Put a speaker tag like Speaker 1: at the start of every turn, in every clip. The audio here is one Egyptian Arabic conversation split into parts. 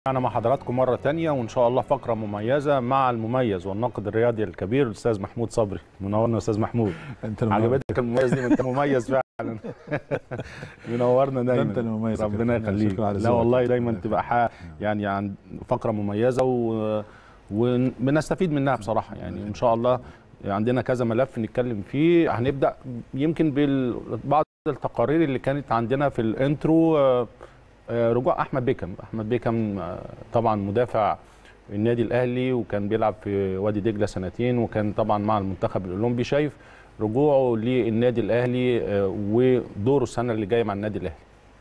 Speaker 1: رجعنا مع حضراتكم مرة تانية وإن شاء الله فقرة مميزة مع المميز والناقد الرياضي الكبير الأستاذ محمود صبري منورنا أستاذ محمود
Speaker 2: انت المميز.
Speaker 1: عجبتك المميز دي ما أنت مميز فعلا منورنا
Speaker 2: ده
Speaker 1: دايما
Speaker 2: انت المميز يا
Speaker 1: ربنا
Speaker 2: كابتن.
Speaker 1: يخليك
Speaker 2: شكرا على
Speaker 1: لا
Speaker 2: ذوقك.
Speaker 1: والله دايما
Speaker 2: ربنا
Speaker 1: تبقى حق يعني عن فقرة مميزة و... وبنستفيد منها بصراحة يعني إن شاء الله عندنا كذا ملف نتكلم فيه هنبدأ يمكن ببعض التقارير اللي كانت عندنا في الانترو آه، آه، رجوع احمد بيكم احمد بيكم آه، طبعا مدافع النادي الاهلي وكان بيلعب في وادي دجله سنتين وكان طبعا مع المنتخب الاولمبي شايف رجوعه للنادي الاهلي آه، ودوره السنه اللي جايه مع النادي الاهلي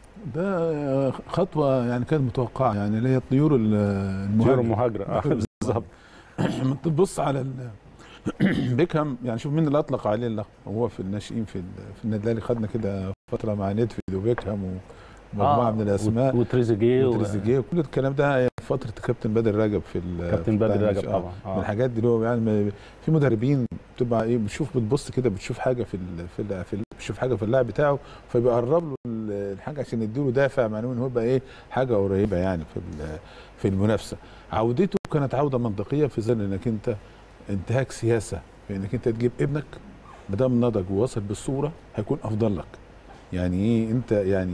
Speaker 2: ده خطوه يعني كانت متوقعه يعني اللي هي الطيور ال-
Speaker 1: طيور
Speaker 2: المهاجره
Speaker 1: المهاجره آه، بالظبط
Speaker 2: لما تبص على ال- بيكهام يعني شوف مين اللي اطلق عليه اللقب هو في الناشئين في ال- في النادي الاهلي خدنا كده فتره مع نيدفيد وبيكهام ومجموعه
Speaker 1: آه،
Speaker 2: من الاسماء
Speaker 1: وتريزيجيه و-
Speaker 2: وتريزيجيه وكل الكلام ده فتره كابتن بدر رجب في ال-
Speaker 1: كابتن
Speaker 2: في
Speaker 1: بدر
Speaker 2: بتاع
Speaker 1: رجب
Speaker 2: الناشئ. آه.
Speaker 1: طبعا
Speaker 2: من
Speaker 1: آه.
Speaker 2: الحاجات دي اللي هو يعني ما- في مدربين بتبقى ايه بتشوف بتبص كده بتشوف حاجه في ال في ال في ال بتشوف حاجه في اللاعب بتاعه فبيقرب له ال- الحاجه عشان يديله دافع معنوي ان هو يبقى ايه حاجه قريبه يعني في ال- في المنافسه عودته كانت عوده منطقيه في ظل انك انت انتهاك سياسه في انك انت تجيب ابنك ما دام نضج ووصل بالصوره هيكون افضل لك يعني ايه انت يعني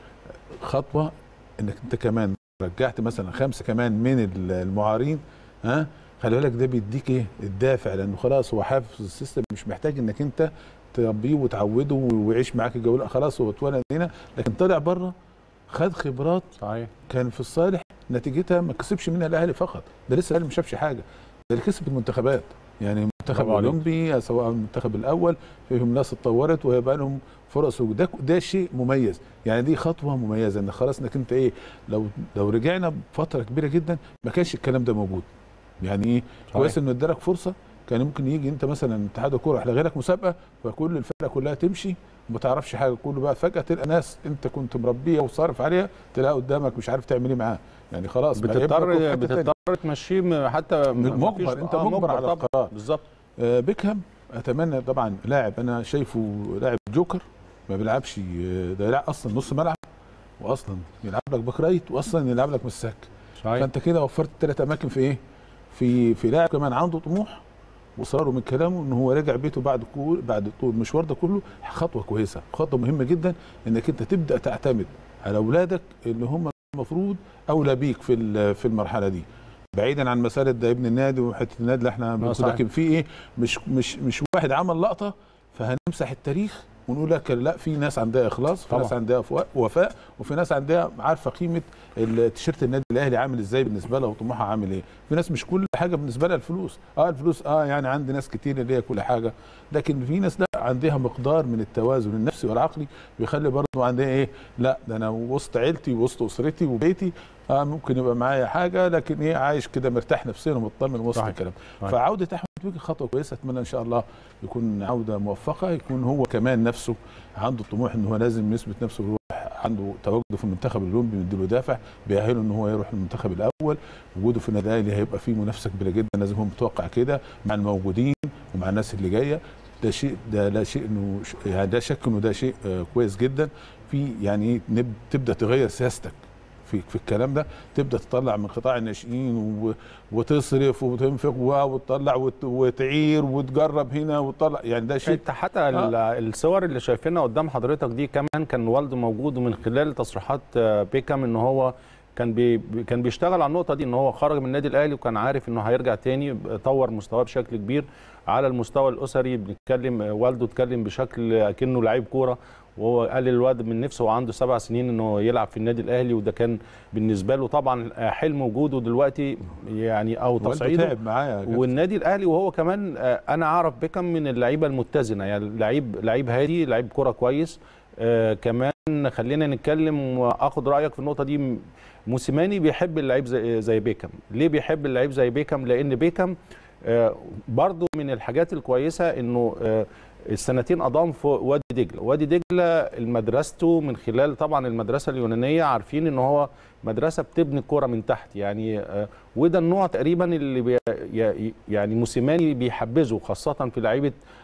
Speaker 2: خطوه انك انت كمان رجعت مثلا خمسه كمان من ال- المعارين ها خلي بالك ده بيديك ايه الدافع لانه خلاص هو حافظ السيستم مش محتاج انك انت تربيه وتعوده ويعيش معاك الجو لا خلاص هو اتولد هنا لكن طلع بره خد خبرات
Speaker 1: صحيح
Speaker 2: كان في الصالح نتيجتها ما كسبش منها الاهلي فقط ده لسه الاهلي ما شافش حاجه ده اللي كسب المنتخبات يعني المنتخب
Speaker 1: برافو عليك.
Speaker 2: الاولمبي سواء المنتخب الاول فيهم ناس اتطورت وهيبقى لهم فرص وده ده شيء مميز يعني دي خطوه مميزه ان خلاص انك انت ايه لو لو رجعنا بفتره كبيره جدا ما كانش الكلام ده موجود يعني ايه كويس انه ادالك فرصه كان ممكن يجي انت مثلا اتحاد الكوره يلغي لك مسابقه فكل الفرقه كلها تمشي وما تعرفش حاجه كله بقى فجاه تلقى ناس انت كنت مربيها وصارف عليها تلاقيها قدامك مش عارف تعمل ايه معاها يعني خلاص بقى يبقى
Speaker 1: بتضطر
Speaker 2: في حتة تانية.
Speaker 1: بتضطر تمشيه م- حتى م-
Speaker 2: مجبر،
Speaker 1: مفيش-
Speaker 2: أنت
Speaker 1: آه،
Speaker 2: مجبر على
Speaker 1: طبعاً.
Speaker 2: القرار.
Speaker 1: بالظبط
Speaker 2: آه، بيكهام اتمنى طبعا لاعب انا شايفه لاعب جوكر ما بيلعبش آه، ده يلعب اصلا نص ملعب واصلا يلعب لك باك رايت واصلا يلعب لك مساك
Speaker 1: صحيح
Speaker 2: فانت كده وفرت ثلاث اماكن في ايه؟ في في لاعب كمان عنده طموح واصراره من كلامه ان هو راجع بيته بعد كل بعد طول المشوار ده كله خطوه كويسه خطوه مهمه جدا انك انت تبدا تعتمد على اولادك اللي هم المفروض اولى بيك في ال- في المرحله دي بعيدا عن مساله ده ابن النادي وحته النادي اللي احنا بنقول
Speaker 1: صحيح.
Speaker 2: لكن في ايه مش مش مش واحد عمل لقطه فهنمسح التاريخ ونقول لك لا في ناس عندها اخلاص في
Speaker 1: طبعا.
Speaker 2: ناس عندها فوا- وفاء وفي ناس عندها عارفه قيمه التيشيرت النادي الاهلي عامل ازاي بالنسبه لها وطموحها عامل ايه في ناس مش كل حاجه بالنسبه لها الفلوس اه الفلوس اه يعني عندي ناس كتير اللي هي كل حاجه لكن في ناس لا عندها مقدار من التوازن النفسي والعقلي بيخلي برضه عندها ايه لا ده انا وسط عيلتي وسط اسرتي وبيتي اه ممكن يبقى معايا حاجه لكن ايه عايش كده مرتاح نفسيا ومطمن وسط
Speaker 1: صحيح.
Speaker 2: الكلام
Speaker 1: صحيح.
Speaker 2: فعوده احمد وجه خطوه كويسه اتمنى ان شاء الله يكون عوده موفقه يكون هو كمان نفسه عنده طموح ان هو لازم يثبت نفسه ويروح عنده تواجده في المنتخب الاولمبي بيديله دافع بيأهله ان هو يروح المنتخب الاول وجوده في النادي الاهلي هيبقى فيه منافسه كبيره جدا لازم هو متوقع كده مع الموجودين ومع الناس اللي جايه ده شيء ده لا شيء انه ش- يعني ده شك انه ده شيء آه، كويس جدا في يعني إيه نب- تبدا تغير سياستك في في الكلام ده تبدا تطلع من قطاع الناشئين و- وتصرف وتنفق و- وتطلع وت- وتعير وتجرب هنا وتطلع يعني ده شيء
Speaker 1: انت حتى ال- الصور اللي شايفينها قدام حضرتك دي كمان كان والده موجود ومن خلال تصريحات آه، بيكام ان هو كان بي بي- كان بيشتغل على النقطه دي ان هو خرج من النادي الاهلي وكان عارف انه هيرجع تاني طور مستواه بشكل كبير على المستوى الاسري بنتكلم آه، والده اتكلم بشكل اكنه لعيب كوره وهو قال للواد من نفسه وعنده سبع سنين انه يلعب في النادي الاهلي وده كان بالنسبه له طبعا آه، حلم وجوده دلوقتي يعني او
Speaker 2: والده
Speaker 1: تصعيده
Speaker 2: تعب معايا يا كابتن.
Speaker 1: والنادي الاهلي وهو كمان آه، انا اعرف بيكم من اللعيبه المتزنه يعني لعيب لعيب هادي لعيب كره كويس آه، كمان خلينا نتكلم واخد رايك في النقطه دي م- موسيماني بيحب اللعيب زي زي بيكم ليه بيحب اللعيب زي بيكم لان بيكم آه، برضو من الحاجات الكويسه انه آه، السنتين قضاهم في وادي دجله وادي دجله مدرسته من خلال طبعا المدرسه اليونانيه عارفين ان هو مدرسه بتبني الكوره من تحت يعني آه، وده النوع تقريبا اللي بي ي- يعني موسيماني بيحبذه خاصه في لعيبه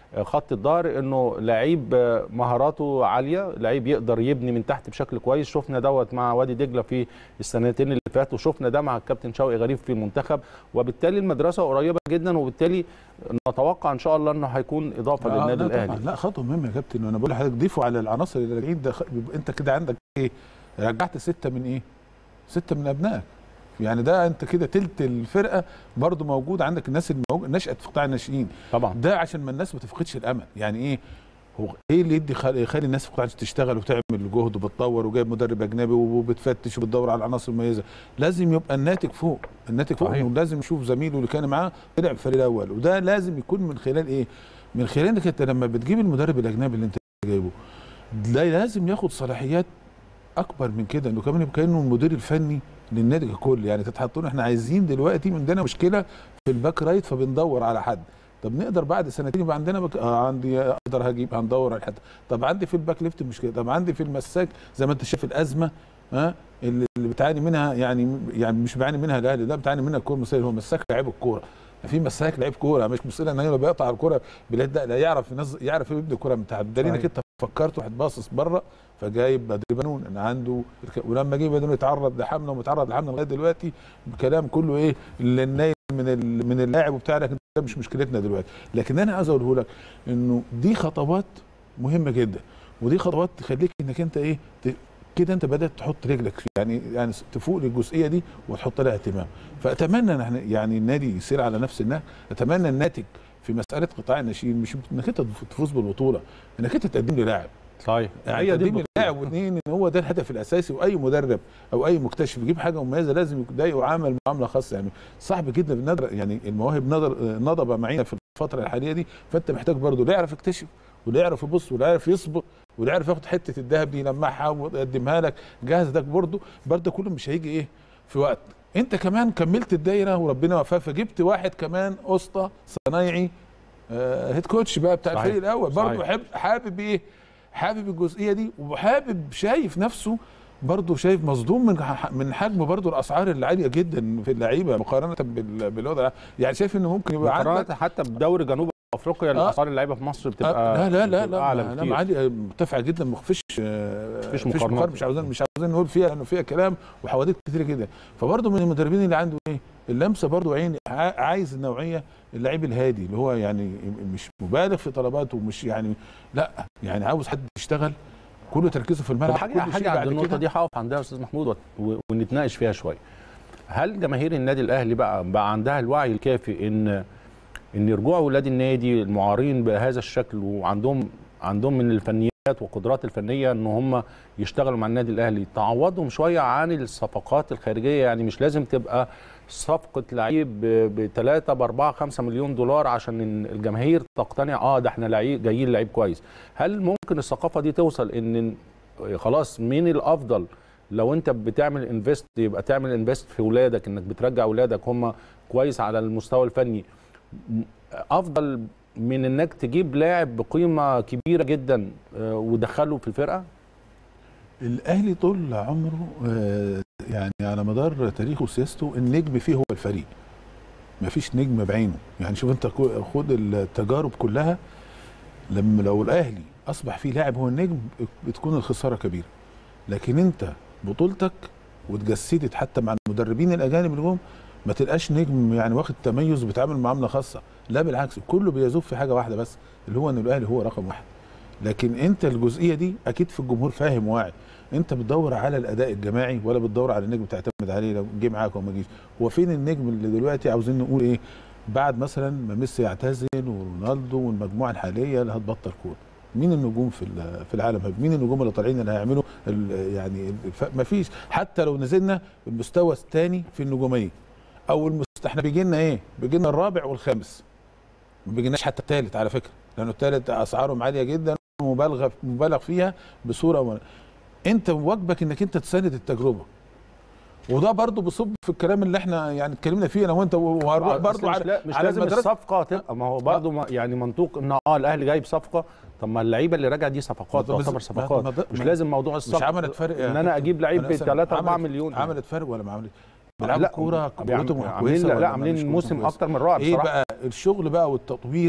Speaker 1: خط الظهر انه لعيب آه، مهاراته عاليه لعيب يقدر يبني من تحت بشكل كويس شفنا دوت مع وادي دجله في السنتين اللي فاتوا شفنا ده مع الكابتن شوقي غريب في المنتخب وبالتالي المدرسه قريبه جدا وبالتالي نتوقع ان شاء الله انه هيكون اضافه
Speaker 2: آه،
Speaker 1: للنادي
Speaker 2: لا طبعاً.
Speaker 1: الاهلي
Speaker 2: لا خطوه مهمه يا كابتن وانا بقول لحضرتك ضيفوا على العناصر اللي راجعين ده خ- يبقى انت كده عندك ايه رجعت سته من ايه سته من ابنائك يعني ده انت كده تلت الفرقه برضو موجود عندك الناس اللي موجود نشات في قطاع الناشئين
Speaker 1: طبعا
Speaker 2: ده عشان ما الناس ما تفقدش الامل يعني ايه هو ايه اللي يدي خل- يخلي الناس في قطاع تشتغل وتعمل جهد وبتطور وجايب مدرب اجنبي وبتفتش وبتدور على العناصر المميزه لازم يبقى الناتج فوق الناتج فوق
Speaker 1: صحيح.
Speaker 2: انه لازم يشوف زميله اللي كان معاه طلع في الفريق الاول وده لازم يكون من خلال ايه من خلال انك انت لما بتجيب المدرب الاجنبي اللي انت جايبه لا لازم ياخد صلاحيات اكبر من كده انه كمان يبقى كانه المدير الفني للنادي ككل يعني تتحطون احنا عايزين دلوقتي عندنا مشكله في الباك رايت فبندور على حد طب نقدر بعد سنتين يبقى عندنا بك... آه عندي اقدر هجيب هندور على حد طب عندي في الباك ليفت مشكله طب عندي في المساك زي ما انت شايف الازمه ها اللي اللي بتعاني منها يعني يعني مش بيعاني منها الاهلي ده بتعاني منها الكوره المصريه هو مساك لعيب الكوره في مساك لعيب كوره مش مشكله ان هو بيقطع الكوره باليد لا لا يعرف ينزل يعرف يبني الكوره من تحت بدليل انك
Speaker 1: صحيح.
Speaker 2: انت فكرت واحد باصص بره فجايب بدري بنون ان عنده الك- ولما جه بدري يتعرض لحمله ومتعرض لحمله لغايه دلوقتي بكلام كله ايه اللي النايم من ال- من اللاعب وبتاع لكن ده مش مشكلتنا دلوقتي لكن انا عايز اقوله لك انه دي خطوات مهمه جدا ودي خطوات تخليك انك انت ايه ت- كده انت بدات تحط رجلك يعني يعني تفوق للجزئيه دي وتحط لها اهتمام فاتمنى ان احنا يعني النادي يسير على نفس النهج اتمنى الناتج في مساله قطاع الناشئين مش انك انت تفوز بالبطوله انك انت تقدم لي لاعب
Speaker 1: صحيح
Speaker 2: يعني
Speaker 1: هي دي
Speaker 2: تقديم
Speaker 1: البطولة.
Speaker 2: اللاعب واثنين ان هو ده الهدف الاساسي واي مدرب او اي مكتشف يجيب حاجه مميزه لازم ده يعامل معامله خاصه يعني صعب جدا بالنظر يعني المواهب نظر نضبه معينه في الفتره الحاليه دي فانت محتاج برضه اللي يعرف يكتشف واللي يعرف يبص واللي يعرف يصبر واللي يعرف ياخد حته الذهب دي يلمعها ويقدمها لك جاهز ده برضه برضه كله مش هيجي ايه في وقت انت كمان كملت الدايره وربنا وفاك فجبت واحد كمان اسطى صنايعي آه هيد كوتش بقى بتاع
Speaker 1: صحيح.
Speaker 2: الفريق الاول برضه
Speaker 1: صحيح.
Speaker 2: حابب حابب ايه حابب الجزئيه دي وحابب شايف نفسه برضه شايف مصدوم من ح- من حجم برضه الاسعار العاليه جدا في اللعيبه مقارنه بال- بالوضع يعني شايف انه ممكن يبقى عندك
Speaker 1: مقارنة حتى بدوري جنوب افريقيا
Speaker 2: آه.
Speaker 1: الاسعار اللعيبه في مصر بتبقى
Speaker 2: آه، لا لا لا
Speaker 1: بتبقى
Speaker 2: لا
Speaker 1: اعلى
Speaker 2: لا
Speaker 1: بكتير
Speaker 2: معالي مرتفعه جدا مفيش آه،
Speaker 1: مفيش
Speaker 2: مفيش
Speaker 1: مقارنات.
Speaker 2: مقارنه مش عاوزين مش عاوزين نقول فيها لانه فيها كلام وحواديت كتير جدا فبرضه من المدربين اللي عنده ايه اللمسه برضه عين ع- عايز النوعيه اللعيب الهادي اللي هو يعني مش مبالغ في طلباته ومش يعني لا يعني عاوز حد يشتغل كله تركيزه في
Speaker 1: طب
Speaker 2: الملعب
Speaker 1: حاجه
Speaker 2: كل
Speaker 1: حاجه
Speaker 2: شيء
Speaker 1: عند
Speaker 2: بعد
Speaker 1: النقطه
Speaker 2: كده
Speaker 1: دي هقف عندها يا استاذ محمود وت- و- ونتناقش فيها شويه هل جماهير النادي الاهلي بقى بقى عندها الوعي الكافي ان ان رجوع ولاد النادي المعارين بهذا الشكل وعندهم عندهم من الفنيات والقدرات الفنيه ان هم يشتغلوا مع النادي الاهلي تعوضهم شويه عن الصفقات الخارجيه يعني مش لازم تبقى صفقه لعيب ب 3 ب 4 5 مليون دولار عشان إن الجماهير تقتنع اه ده احنا لعيب جايين لعيب كويس هل ممكن الثقافه دي توصل ان خلاص مين الافضل لو انت بتعمل انفست يبقى تعمل انفست في ولادك انك بترجع ولادك هم كويس على المستوى الفني م- افضل من انك تجيب لاعب بقيمه كبيره جدا آه، ودخله في الفرقه
Speaker 2: الاهلي طول عمره آه، يعني على مدار تاريخه وسياسته النجم فيه هو الفريق ما فيش نجم بعينه يعني شوف انت كو- خد التجارب كلها لما لو الاهلي اصبح فيه لاعب هو النجم بتكون الخساره كبيره لكن انت بطولتك واتجسدت حتى مع المدربين الاجانب اللي جم ما تلقاش نجم يعني واخد تميز وبيتعامل معامله خاصه لا بالعكس كله بيذوب في حاجه واحده بس اللي هو ان الاهلي هو رقم واحد لكن انت الجزئيه دي اكيد في الجمهور فاهم واعي انت بتدور على الاداء الجماعي ولا بتدور على النجم تعتمد عليه لو جه معاك وما جيش هو فين النجم اللي دلوقتي عاوزين نقول ايه بعد مثلا ما ميسي يعتزل ورونالدو والمجموعه الحاليه اللي هتبطل كوره مين النجوم في ال- في العالم مين النجوم اللي طالعين اللي هيعملوا ال- يعني ما فيش حتى لو نزلنا المستوى الثاني في النجوميه او المست... احنا بيجي لنا ايه بيجي لنا الرابع والخامس ما بيجيناش حتى الثالث على فكره لانه الثالث اسعارهم عاليه جدا ومبالغه مبالغ فيها بصوره و... انت واجبك انك انت تساند التجربه وده برضه بيصب في الكلام اللي احنا يعني اتكلمنا فيه انا وانت وهنروح
Speaker 1: أصل
Speaker 2: برضه
Speaker 1: مش,
Speaker 2: على
Speaker 1: لا مش
Speaker 2: على
Speaker 1: لازم
Speaker 2: المدرسة.
Speaker 1: الصفقه تبقى ما هو برضه ما يعني منطوق ان اه الاهلي جايب صفقه طب ما اللعيبه اللي راجعه دي صفقات
Speaker 2: ما ده
Speaker 1: تعتبر
Speaker 2: بس-
Speaker 1: صفقات
Speaker 2: ما- ما-
Speaker 1: مش
Speaker 2: ما-
Speaker 1: لازم موضوع الصفقه
Speaker 2: عملت فرق يا
Speaker 1: ان انا
Speaker 2: كابتن.
Speaker 1: اجيب لعيب ب
Speaker 2: أنا أسأل،
Speaker 1: 3 4
Speaker 2: عملت-
Speaker 1: مليون
Speaker 2: عملت فرق ولا ما عملت
Speaker 1: لا،
Speaker 2: بيلعبوا كوره
Speaker 1: بيعم-
Speaker 2: كورتهم
Speaker 1: عاملين
Speaker 2: كويسه
Speaker 1: لا,
Speaker 2: ولا
Speaker 1: لا
Speaker 2: ما مش
Speaker 1: عاملين
Speaker 2: كورتهم
Speaker 1: موسم
Speaker 2: كويسة؟
Speaker 1: اكتر من رائع
Speaker 2: ايه
Speaker 1: بصراحه
Speaker 2: بقى الشغل بقى والتطوير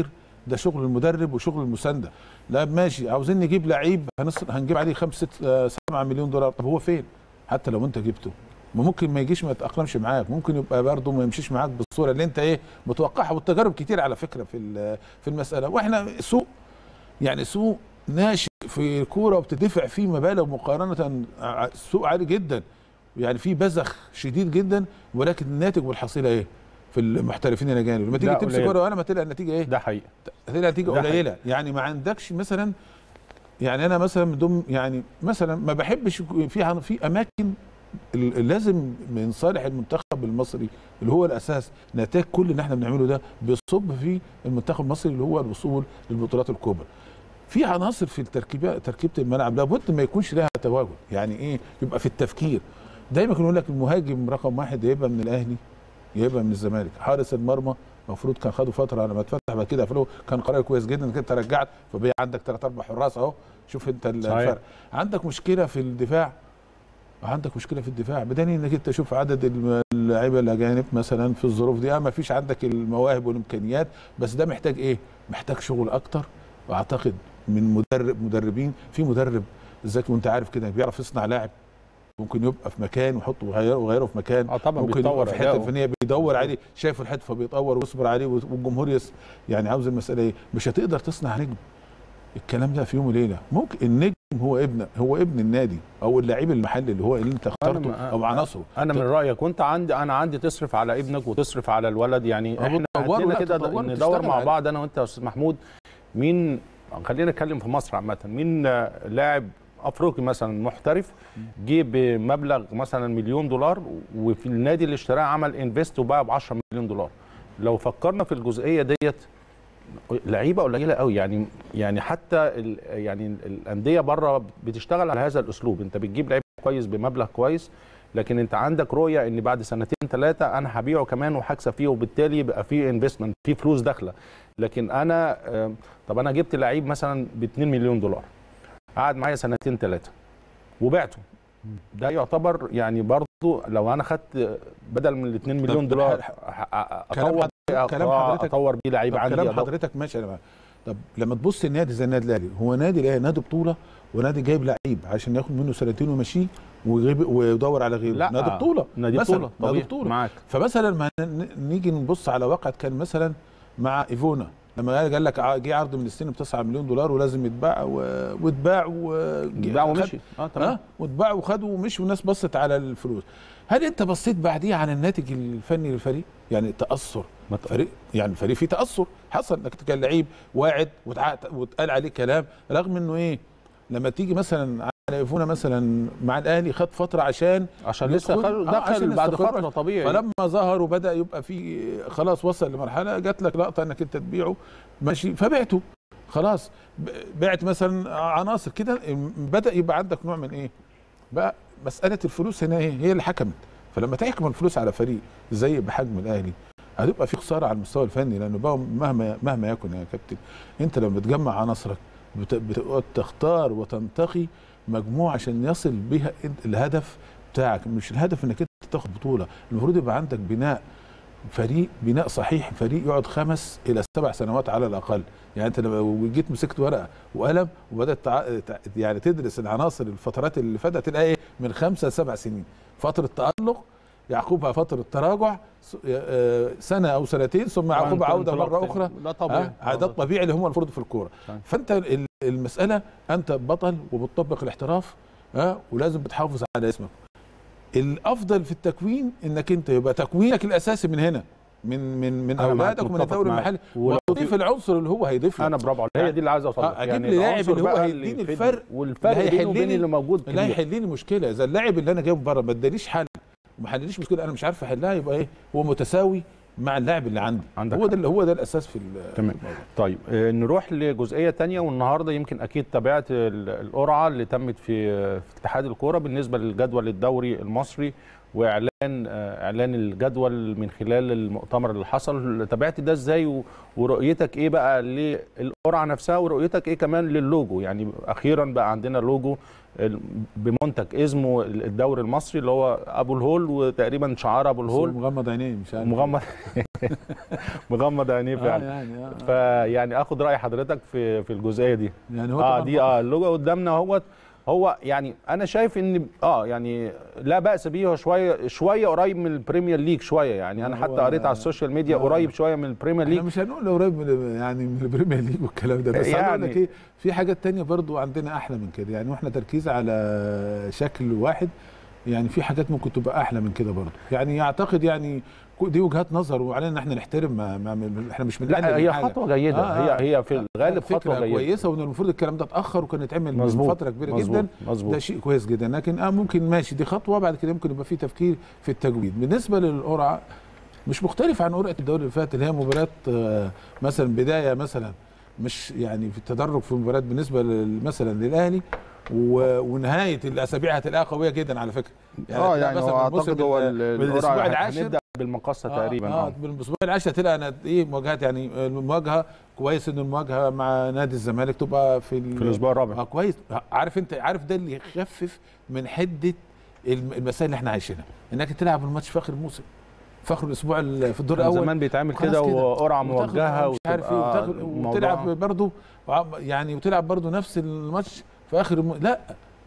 Speaker 2: ده شغل المدرب وشغل المسانده لا ماشي عاوزين نجيب لعيب هنصرف هنجيب عليه 5 6 7 مليون دولار طب هو فين حتى لو انت جبته ما ممكن ما يجيش ما يتاقلمش معاك ممكن يبقى برضه ما يمشيش معاك بالصوره اللي انت ايه متوقعها والتجارب كتير على فكره في ال- في المساله واحنا سوق يعني سوق ناشئ في كوره وبتدفع فيه مبالغ مقارنه ع- سوق عالي جدا يعني في بذخ شديد جدا ولكن الناتج والحصيله ايه في المحترفين الاجانب لما تيجي
Speaker 1: لا،
Speaker 2: تمسك
Speaker 1: قليل.
Speaker 2: ورقه وانا ما تلقى النتيجه ايه
Speaker 1: ده حقيقي
Speaker 2: هتلاقي نتيجه
Speaker 1: ده
Speaker 2: قليله يعني ما عندكش مثلا يعني انا مثلا من ضمن يعني مثلا ما بحبش يكون في عن- في اماكن ال- لازم من صالح المنتخب المصري اللي هو الاساس نتاج كل اللي احنا بنعمله ده بيصب في المنتخب المصري اللي هو الوصول للبطولات الكبرى في عناصر في التركيبه تركيبه الملعب لابد ما يكونش لها تواجد يعني ايه يبقى في التفكير دايما كانوا يقول لك المهاجم رقم واحد يبقى من الاهلي يبقى من الزمالك حارس المرمى المفروض كان خدوا فتره على ما اتفتح بعد كده قفلوه كان قرار كويس جدا انك انت رجعت فبقى عندك ثلاث اربع حراس اهو شوف انت
Speaker 1: صحيح.
Speaker 2: الفرق عندك مشكله في الدفاع عندك مشكله في الدفاع بدليل انك انت شوف عدد الم- اللعيبه الاجانب مثلا في الظروف دي اه ما فيش عندك المواهب والامكانيات بس ده محتاج ايه؟ محتاج شغل اكتر واعتقد من مدرب مدربين في مدرب ذكي وانت عارف كده بيعرف يصنع لاعب ممكن يبقى في مكان ويحطه ويغيره ويغيره في مكان
Speaker 1: اه طبعا
Speaker 2: ممكن
Speaker 1: بيتطور
Speaker 2: يبقى في حته
Speaker 1: أداؤه.
Speaker 2: فنيه بيدور عليه شايف الحته فبيطور ويصبر عليه والجمهور يس يعني عاوز المساله ايه مش هتقدر تصنع نجم الكلام ده في يوم وليله ممكن النجم هو ابن هو ابن النادي او اللعيب المحلي اللي هو اللي انت اخترته
Speaker 1: ما-
Speaker 2: او عناصره
Speaker 1: انا من رايك وانت عندي انا عندي تصرف على ابنك وتصرف على الولد يعني
Speaker 2: اه
Speaker 1: احنا
Speaker 2: بتطوره،
Speaker 1: عندنا
Speaker 2: لا،
Speaker 1: كده
Speaker 2: تطوره،
Speaker 1: ندور
Speaker 2: تشتغل
Speaker 1: مع
Speaker 2: عليه.
Speaker 1: بعض انا وانت يا استاذ محمود مين خلينا نتكلم في مصر عامه مين آه، لاعب افريقي مثلا محترف جه بمبلغ مثلا مليون دولار وفي النادي اللي اشتراه عمل انفست وباع ب 10 مليون دولار لو فكرنا في الجزئيه ديت لعيبه قليله قوي يعني يعني حتى ال يعني ال- الانديه بره بتشتغل على هذا الاسلوب انت بتجيب لعيب كويس بمبلغ كويس لكن انت عندك رؤيه ان بعد سنتين ثلاثه انا هبيعه كمان وهكسب فيه وبالتالي يبقى فيه انفستمنت فيه فلوس داخله لكن انا آم، طب انا جبت لعيب مثلا ب 2 مليون دولار قعد معايا سنتين ثلاثه وبعته ده يعتبر يعني برضو لو انا خدت بدل من ال 2 مليون
Speaker 2: طب
Speaker 1: دولار
Speaker 2: ح-
Speaker 1: ح- ح-
Speaker 2: كلام
Speaker 1: اطور
Speaker 2: حضرتك- كلام
Speaker 1: آه،
Speaker 2: حضرتك-
Speaker 1: اطور بيه لعيب
Speaker 2: طب
Speaker 1: عندي
Speaker 2: كلام
Speaker 1: أضاف-
Speaker 2: حضرتك ماشي انا معاك. طب لما تبص النادي زي النادي الاهلي هو نادي الاهلي نادي بطوله ونادي جايب لعيب عشان ياخد منه سنتين ويمشيه ويغيب ويدور على غيره
Speaker 1: لا
Speaker 2: نادي بطوله
Speaker 1: نادي
Speaker 2: مثلاً،
Speaker 1: بطوله
Speaker 2: نادي
Speaker 1: طبيعي
Speaker 2: بطوله
Speaker 1: معاك
Speaker 2: فمثلا ما ن- نيجي نبص على واقع كان مثلا مع ايفونا لما قال قال لك ع- جه عرض من السن ب 9 مليون دولار ولازم يتباع و- واتباع و-
Speaker 1: باع
Speaker 2: خد-
Speaker 1: ومشي اه تمام
Speaker 2: اه واتباع وخدوا ومشي والناس بصت على الفلوس هل انت بصيت بعديها على الناتج الفني للفريق يعني تاثر
Speaker 1: ما ت-
Speaker 2: فريق يعني الفريق فيه تاثر حصل انك كان لعيب واعد وتع- واتقال عليه كلام رغم انه ايه لما تيجي مثلا على ايفونا مثلا مع الاهلي خد فتره عشان
Speaker 1: عشان لسه
Speaker 2: يدخل-
Speaker 1: خل-
Speaker 2: آه، عشان
Speaker 1: دخل بعد
Speaker 2: يستقر.
Speaker 1: فتره طبيعي
Speaker 2: فلما ظهر وبدا يبقى في خلاص وصل لمرحله جات لك لقطه انك انت تبيعه ماشي فبعته خلاص ب- بعت مثلا عناصر كده بدا يبقى عندك نوع من ايه بقى مساله الفلوس هنا ايه هي اللي حكمت فلما تحكم الفلوس على فريق زي بحجم الاهلي هتبقى في خساره على المستوى الفني لانه بقى مهما مهما يكن يا كابتن انت لما بتجمع عناصرك بت- بتقعد تختار وتنتقي مجموعه عشان يصل بها انت- الهدف بتاعك مش الهدف انك انت تاخد بطوله المفروض يبقى عندك بناء فريق بناء صحيح فريق يقعد خمس الى سبع سنوات على الاقل يعني انت لو جيت مسكت ورقه وقلم وبدات تع... تع- يعني تدرس العناصر الفترات اللي فاتت تلاقي ايه من خمسه لسبع سنين فتره تالق يعقبها فتره تراجع س- آه، سنه او سنتين ثم يعقبها عوده مره اخرى
Speaker 1: لا طبيعي
Speaker 2: ها؟ ده الطبيعي اللي هم المفروض في الكوره
Speaker 1: صحيح.
Speaker 2: فانت ال- المساله انت بطل وبتطبق الاحتراف ها ولازم بتحافظ على اسمك الافضل في التكوين انك انت يبقى تكوينك الاساسي من هنا من من من
Speaker 1: أنا معاك،
Speaker 2: اولادك ومن
Speaker 1: متفق
Speaker 2: الدوري
Speaker 1: معاك.
Speaker 2: المحلي
Speaker 1: ولو
Speaker 2: وتضيف العنصر اللي هو هيضيف لك
Speaker 1: انا برافو عليك هي دي اللي عايز اوصل
Speaker 2: آه، أجيب لي لاعب
Speaker 1: العنصر
Speaker 2: اللي هو
Speaker 1: بقى
Speaker 2: هيديني
Speaker 1: يفيدني.
Speaker 2: الفرق
Speaker 1: والفرق
Speaker 2: اللي
Speaker 1: بينه
Speaker 2: هيحل
Speaker 1: وبين
Speaker 2: لي-
Speaker 1: اللي موجود
Speaker 2: اللي
Speaker 1: كبير.
Speaker 2: هيحل لي مشكله اذا اللاعب اللي انا جايبه بره ما ادانيش حل وما حلليش مشكله انا مش عارف احلها يبقى ايه هو متساوي مع اللاعب اللي عندي
Speaker 1: عندك
Speaker 2: هو
Speaker 1: حق.
Speaker 2: ده اللي هو ده الاساس في ال-
Speaker 1: تمام.
Speaker 2: في الموضوع.
Speaker 1: طيب آه، نروح لجزئيه تانية والنهارده يمكن اكيد تابعت ال- القرعه اللي تمت في في اتحاد الكوره بالنسبه للجدول الدوري المصري واعلان آه، اعلان الجدول من خلال المؤتمر اللي حصل تابعت ده ازاي و- ورؤيتك ايه بقى للقرعه نفسها ورؤيتك ايه كمان للوجو يعني اخيرا بقى عندنا لوجو ال- بمنتج اسمه الدوري المصري اللي هو ابو الهول وتقريبا شعار ابو
Speaker 2: بس هو
Speaker 1: الهول
Speaker 2: مغمض عينيه مش عارف
Speaker 1: مغمض مغمض عينيه
Speaker 2: آه
Speaker 1: فعلا
Speaker 2: يعني آه.
Speaker 1: فيعني اخد راي حضرتك في في الجزئيه دي
Speaker 2: يعني هو
Speaker 1: اه
Speaker 2: طبعاً
Speaker 1: دي اه اللوجو قدامنا اهوت هو يعني انا شايف ان اه يعني لا باس به هو شويه شويه قريب من البريمير ليج شويه يعني انا
Speaker 2: هو-
Speaker 1: حتى قريت على السوشيال ميديا
Speaker 2: آه.
Speaker 1: قريب شويه من البريمير
Speaker 2: احنا
Speaker 1: ليج
Speaker 2: مش هنقول قريب من يعني من البريمير ليج والكلام ده بس يعني
Speaker 1: يعني-
Speaker 2: لك ايه في حاجات تانية برضو عندنا احلى من كده يعني واحنا تركيز على شكل واحد يعني في حاجات ممكن تبقى احلى من كده برضو يعني اعتقد يعني كو- دي وجهات نظر وعلينا ان احنا نحترم ما ما احنا مش بنقلل
Speaker 1: لا هي
Speaker 2: من حاجة.
Speaker 1: خطوه جيده
Speaker 2: آه، آه.
Speaker 1: هي هي في الغالب
Speaker 2: فكرة
Speaker 1: خطوه جيده
Speaker 2: كويسه وان المفروض الكلام ده اتاخر وكان يتعمل من
Speaker 1: مظبوط
Speaker 2: فتره كبيره
Speaker 1: مظبوط
Speaker 2: جدا
Speaker 1: مظبوط
Speaker 2: ده شيء كويس جدا لكن اه ممكن ماشي دي خطوه بعد كده ممكن يبقى في تفكير في التجويد بالنسبه للقرعه مش مختلف عن قرعه الدوري اللي فات اللي هي مباراه آه، مثلا بدايه مثلا مش يعني في التدرج في المباريات بالنسبه لل- مثلا للاهلي و- ونهايه الاسابيع هتلاقيها قويه جدا على فكره
Speaker 1: اه
Speaker 2: هتلاقي
Speaker 1: يعني
Speaker 2: مثلاً
Speaker 1: هو
Speaker 2: من الموسم
Speaker 1: اعتقد هو
Speaker 2: ال-
Speaker 1: ال-
Speaker 2: من الاسبوع
Speaker 1: القرعة
Speaker 2: العاشر
Speaker 1: هنبدا بالمقصه تقريبا
Speaker 2: اه,
Speaker 1: اه
Speaker 2: آه بالاسبوع العاشر هتلاقي انا ايه مواجهات يعني المواجهه كويس ان المواجهه مع نادي الزمالك تبقى في ال-
Speaker 1: في الاسبوع الرابع
Speaker 2: اه كويس عارف انت عارف ده اللي يخفف من حده الم- المسائل اللي احنا عايشينها انك تلعب الماتش في اخر الموسم في اخر الاسبوع ال- في الدور
Speaker 1: كان
Speaker 2: الاول
Speaker 1: زمان بيتعمل
Speaker 2: خلاص
Speaker 1: كده
Speaker 2: كده.
Speaker 1: وقرعه
Speaker 2: وتاخد
Speaker 1: موجهه
Speaker 2: مش عارف ايه
Speaker 1: وتبقى
Speaker 2: وتاخد
Speaker 1: الموضوع-
Speaker 2: وتلعب برضه يعني وتلعب برضه نفس الماتش في اخر الم... لا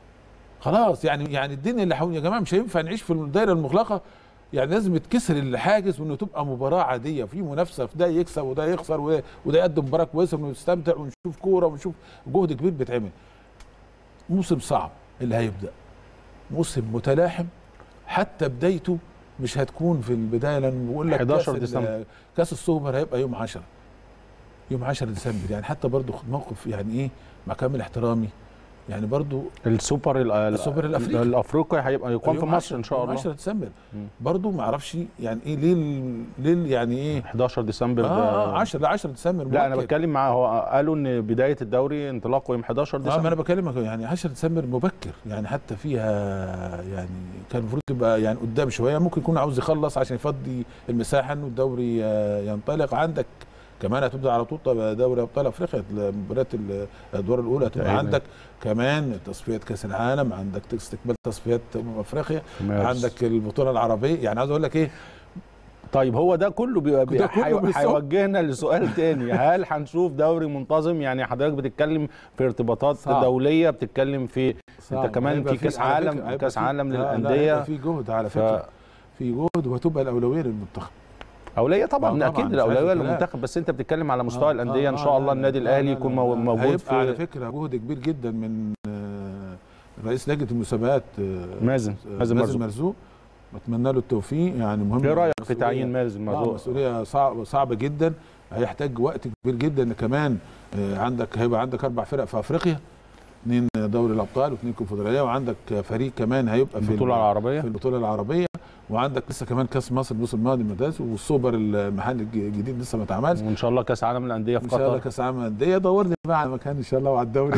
Speaker 2: خلاص يعني يعني الدنيا اللي حوالينا يا جماعه مش هينفع نعيش في الدايره المغلقه يعني لازم يتكسر الحاجز وانه تبقى مباراه عاديه في منافسه في ده يكسب وده يخسر وده, وده يقدم مباراه كويسه ونستمتع ونشوف كوره ونشوف جهد كبير بيتعمل موسم صعب اللي هيبدا موسم متلاحم حتى بدايته مش هتكون في البدايه لان بقول لك
Speaker 1: 11
Speaker 2: كأس ال-
Speaker 1: ديسمبر.
Speaker 2: كاس السوبر هيبقى يوم 10 يوم 10 ديسمبر يعني حتى برضو خد موقف يعني ايه مع كامل احترامي يعني برضو
Speaker 1: السوبر ال- ال-
Speaker 2: السوبر الأفريقي.
Speaker 1: الافريقي هيبقى يقام في
Speaker 2: يوم
Speaker 1: مصر
Speaker 2: 10
Speaker 1: ان شاء
Speaker 2: يوم
Speaker 1: الله
Speaker 2: 10 ديسمبر
Speaker 1: مم.
Speaker 2: برضو ما اعرفش يعني ايه ليه ال- ليه ال- يعني ايه
Speaker 1: 11 ديسمبر
Speaker 2: اه
Speaker 1: ده
Speaker 2: 10 لا 10 ديسمبر
Speaker 1: لا انا
Speaker 2: مؤكد.
Speaker 1: بتكلم مع هو قالوا ان بدايه الدوري انطلاقه يوم 11
Speaker 2: اه ما انا
Speaker 1: ديسمبر
Speaker 2: بكلمك يعني 10 ديسمبر مبكر يعني حتى فيها يعني كان المفروض تبقى يعني قدام شويه ممكن يكون عاوز يخلص عشان يفضي المساحه انه الدوري آه، ينطلق عندك كمان هتبدا على طول طبعا دوري ابطال افريقيا مباريات الادوار الاولى هتبقى
Speaker 1: تقريباً.
Speaker 2: عندك كمان تصفيات كاس العالم عندك استقبال تصفيات امم افريقيا
Speaker 1: في مارس.
Speaker 2: عندك البطوله العربيه يعني عاوز اقول لك ايه
Speaker 1: طيب هو ده كله بيبقى
Speaker 2: ده كله
Speaker 1: هي-
Speaker 2: بالظبط.
Speaker 1: هيوجهنا لسؤال تاني هل هنشوف دوري منتظم يعني حضرتك بتتكلم في ارتباطات
Speaker 2: صعب.
Speaker 1: دوليه بتتكلم في
Speaker 2: صعب.
Speaker 1: كمان
Speaker 2: هيبقى
Speaker 1: في كأس
Speaker 2: على
Speaker 1: عالم-
Speaker 2: فكرة- هيبقى
Speaker 1: كأس
Speaker 2: في-
Speaker 1: عالم
Speaker 2: لا، لا،
Speaker 1: للأندية.
Speaker 2: هيبقى في جهد على
Speaker 1: ف...
Speaker 2: فكره في جهد وهتبقى الاولويه للمنتخب
Speaker 1: اوليه طبعا,
Speaker 2: طبعاً،
Speaker 1: اكيد
Speaker 2: مش
Speaker 1: الاولويه
Speaker 2: عايز كلام.
Speaker 1: للمنتخب بس انت بتتكلم على مستوى
Speaker 2: آه،
Speaker 1: الانديه
Speaker 2: آه،
Speaker 1: ان
Speaker 2: آه،
Speaker 1: شاء الله
Speaker 2: لا،
Speaker 1: النادي
Speaker 2: لا،
Speaker 1: الاهلي
Speaker 2: لا،
Speaker 1: يكون
Speaker 2: لا،
Speaker 1: مو-
Speaker 2: لا.
Speaker 1: موجود
Speaker 2: هيبقى على
Speaker 1: في
Speaker 2: فكره جهد كبير جدا من آه، رئيس لجنه المسابقات آه،
Speaker 1: مازن
Speaker 2: آه،
Speaker 1: مازن
Speaker 2: مازن
Speaker 1: مرزوق
Speaker 2: مرزوق بتمنى له التوفيق يعني مهم
Speaker 1: ايه رايك في
Speaker 2: مسؤولية-
Speaker 1: تعيين مازن
Speaker 2: آه
Speaker 1: مرزوق
Speaker 2: مسؤوليه صعبه صعبه جدا هيحتاج وقت كبير جدا كمان آه، عندك هيبقى عندك اربع فرق في افريقيا اثنين دوري الابطال واثنين كونفدراليه وعندك فريق كمان هيبقى في
Speaker 1: البطوله
Speaker 2: ال-
Speaker 1: العربيه
Speaker 2: في البطوله العربيه وعندك لسه كمان كاس مصر الموسم الماضي الممتاز والسوبر المحلي الج- الجديد لسه ما اتعملش
Speaker 1: وان شاء الله كاس عالم الانديه في
Speaker 2: ان شاء الله
Speaker 1: قطر
Speaker 2: كاس عالم الانديه دورني بقى على مكان ان شاء الله وعلى الدوري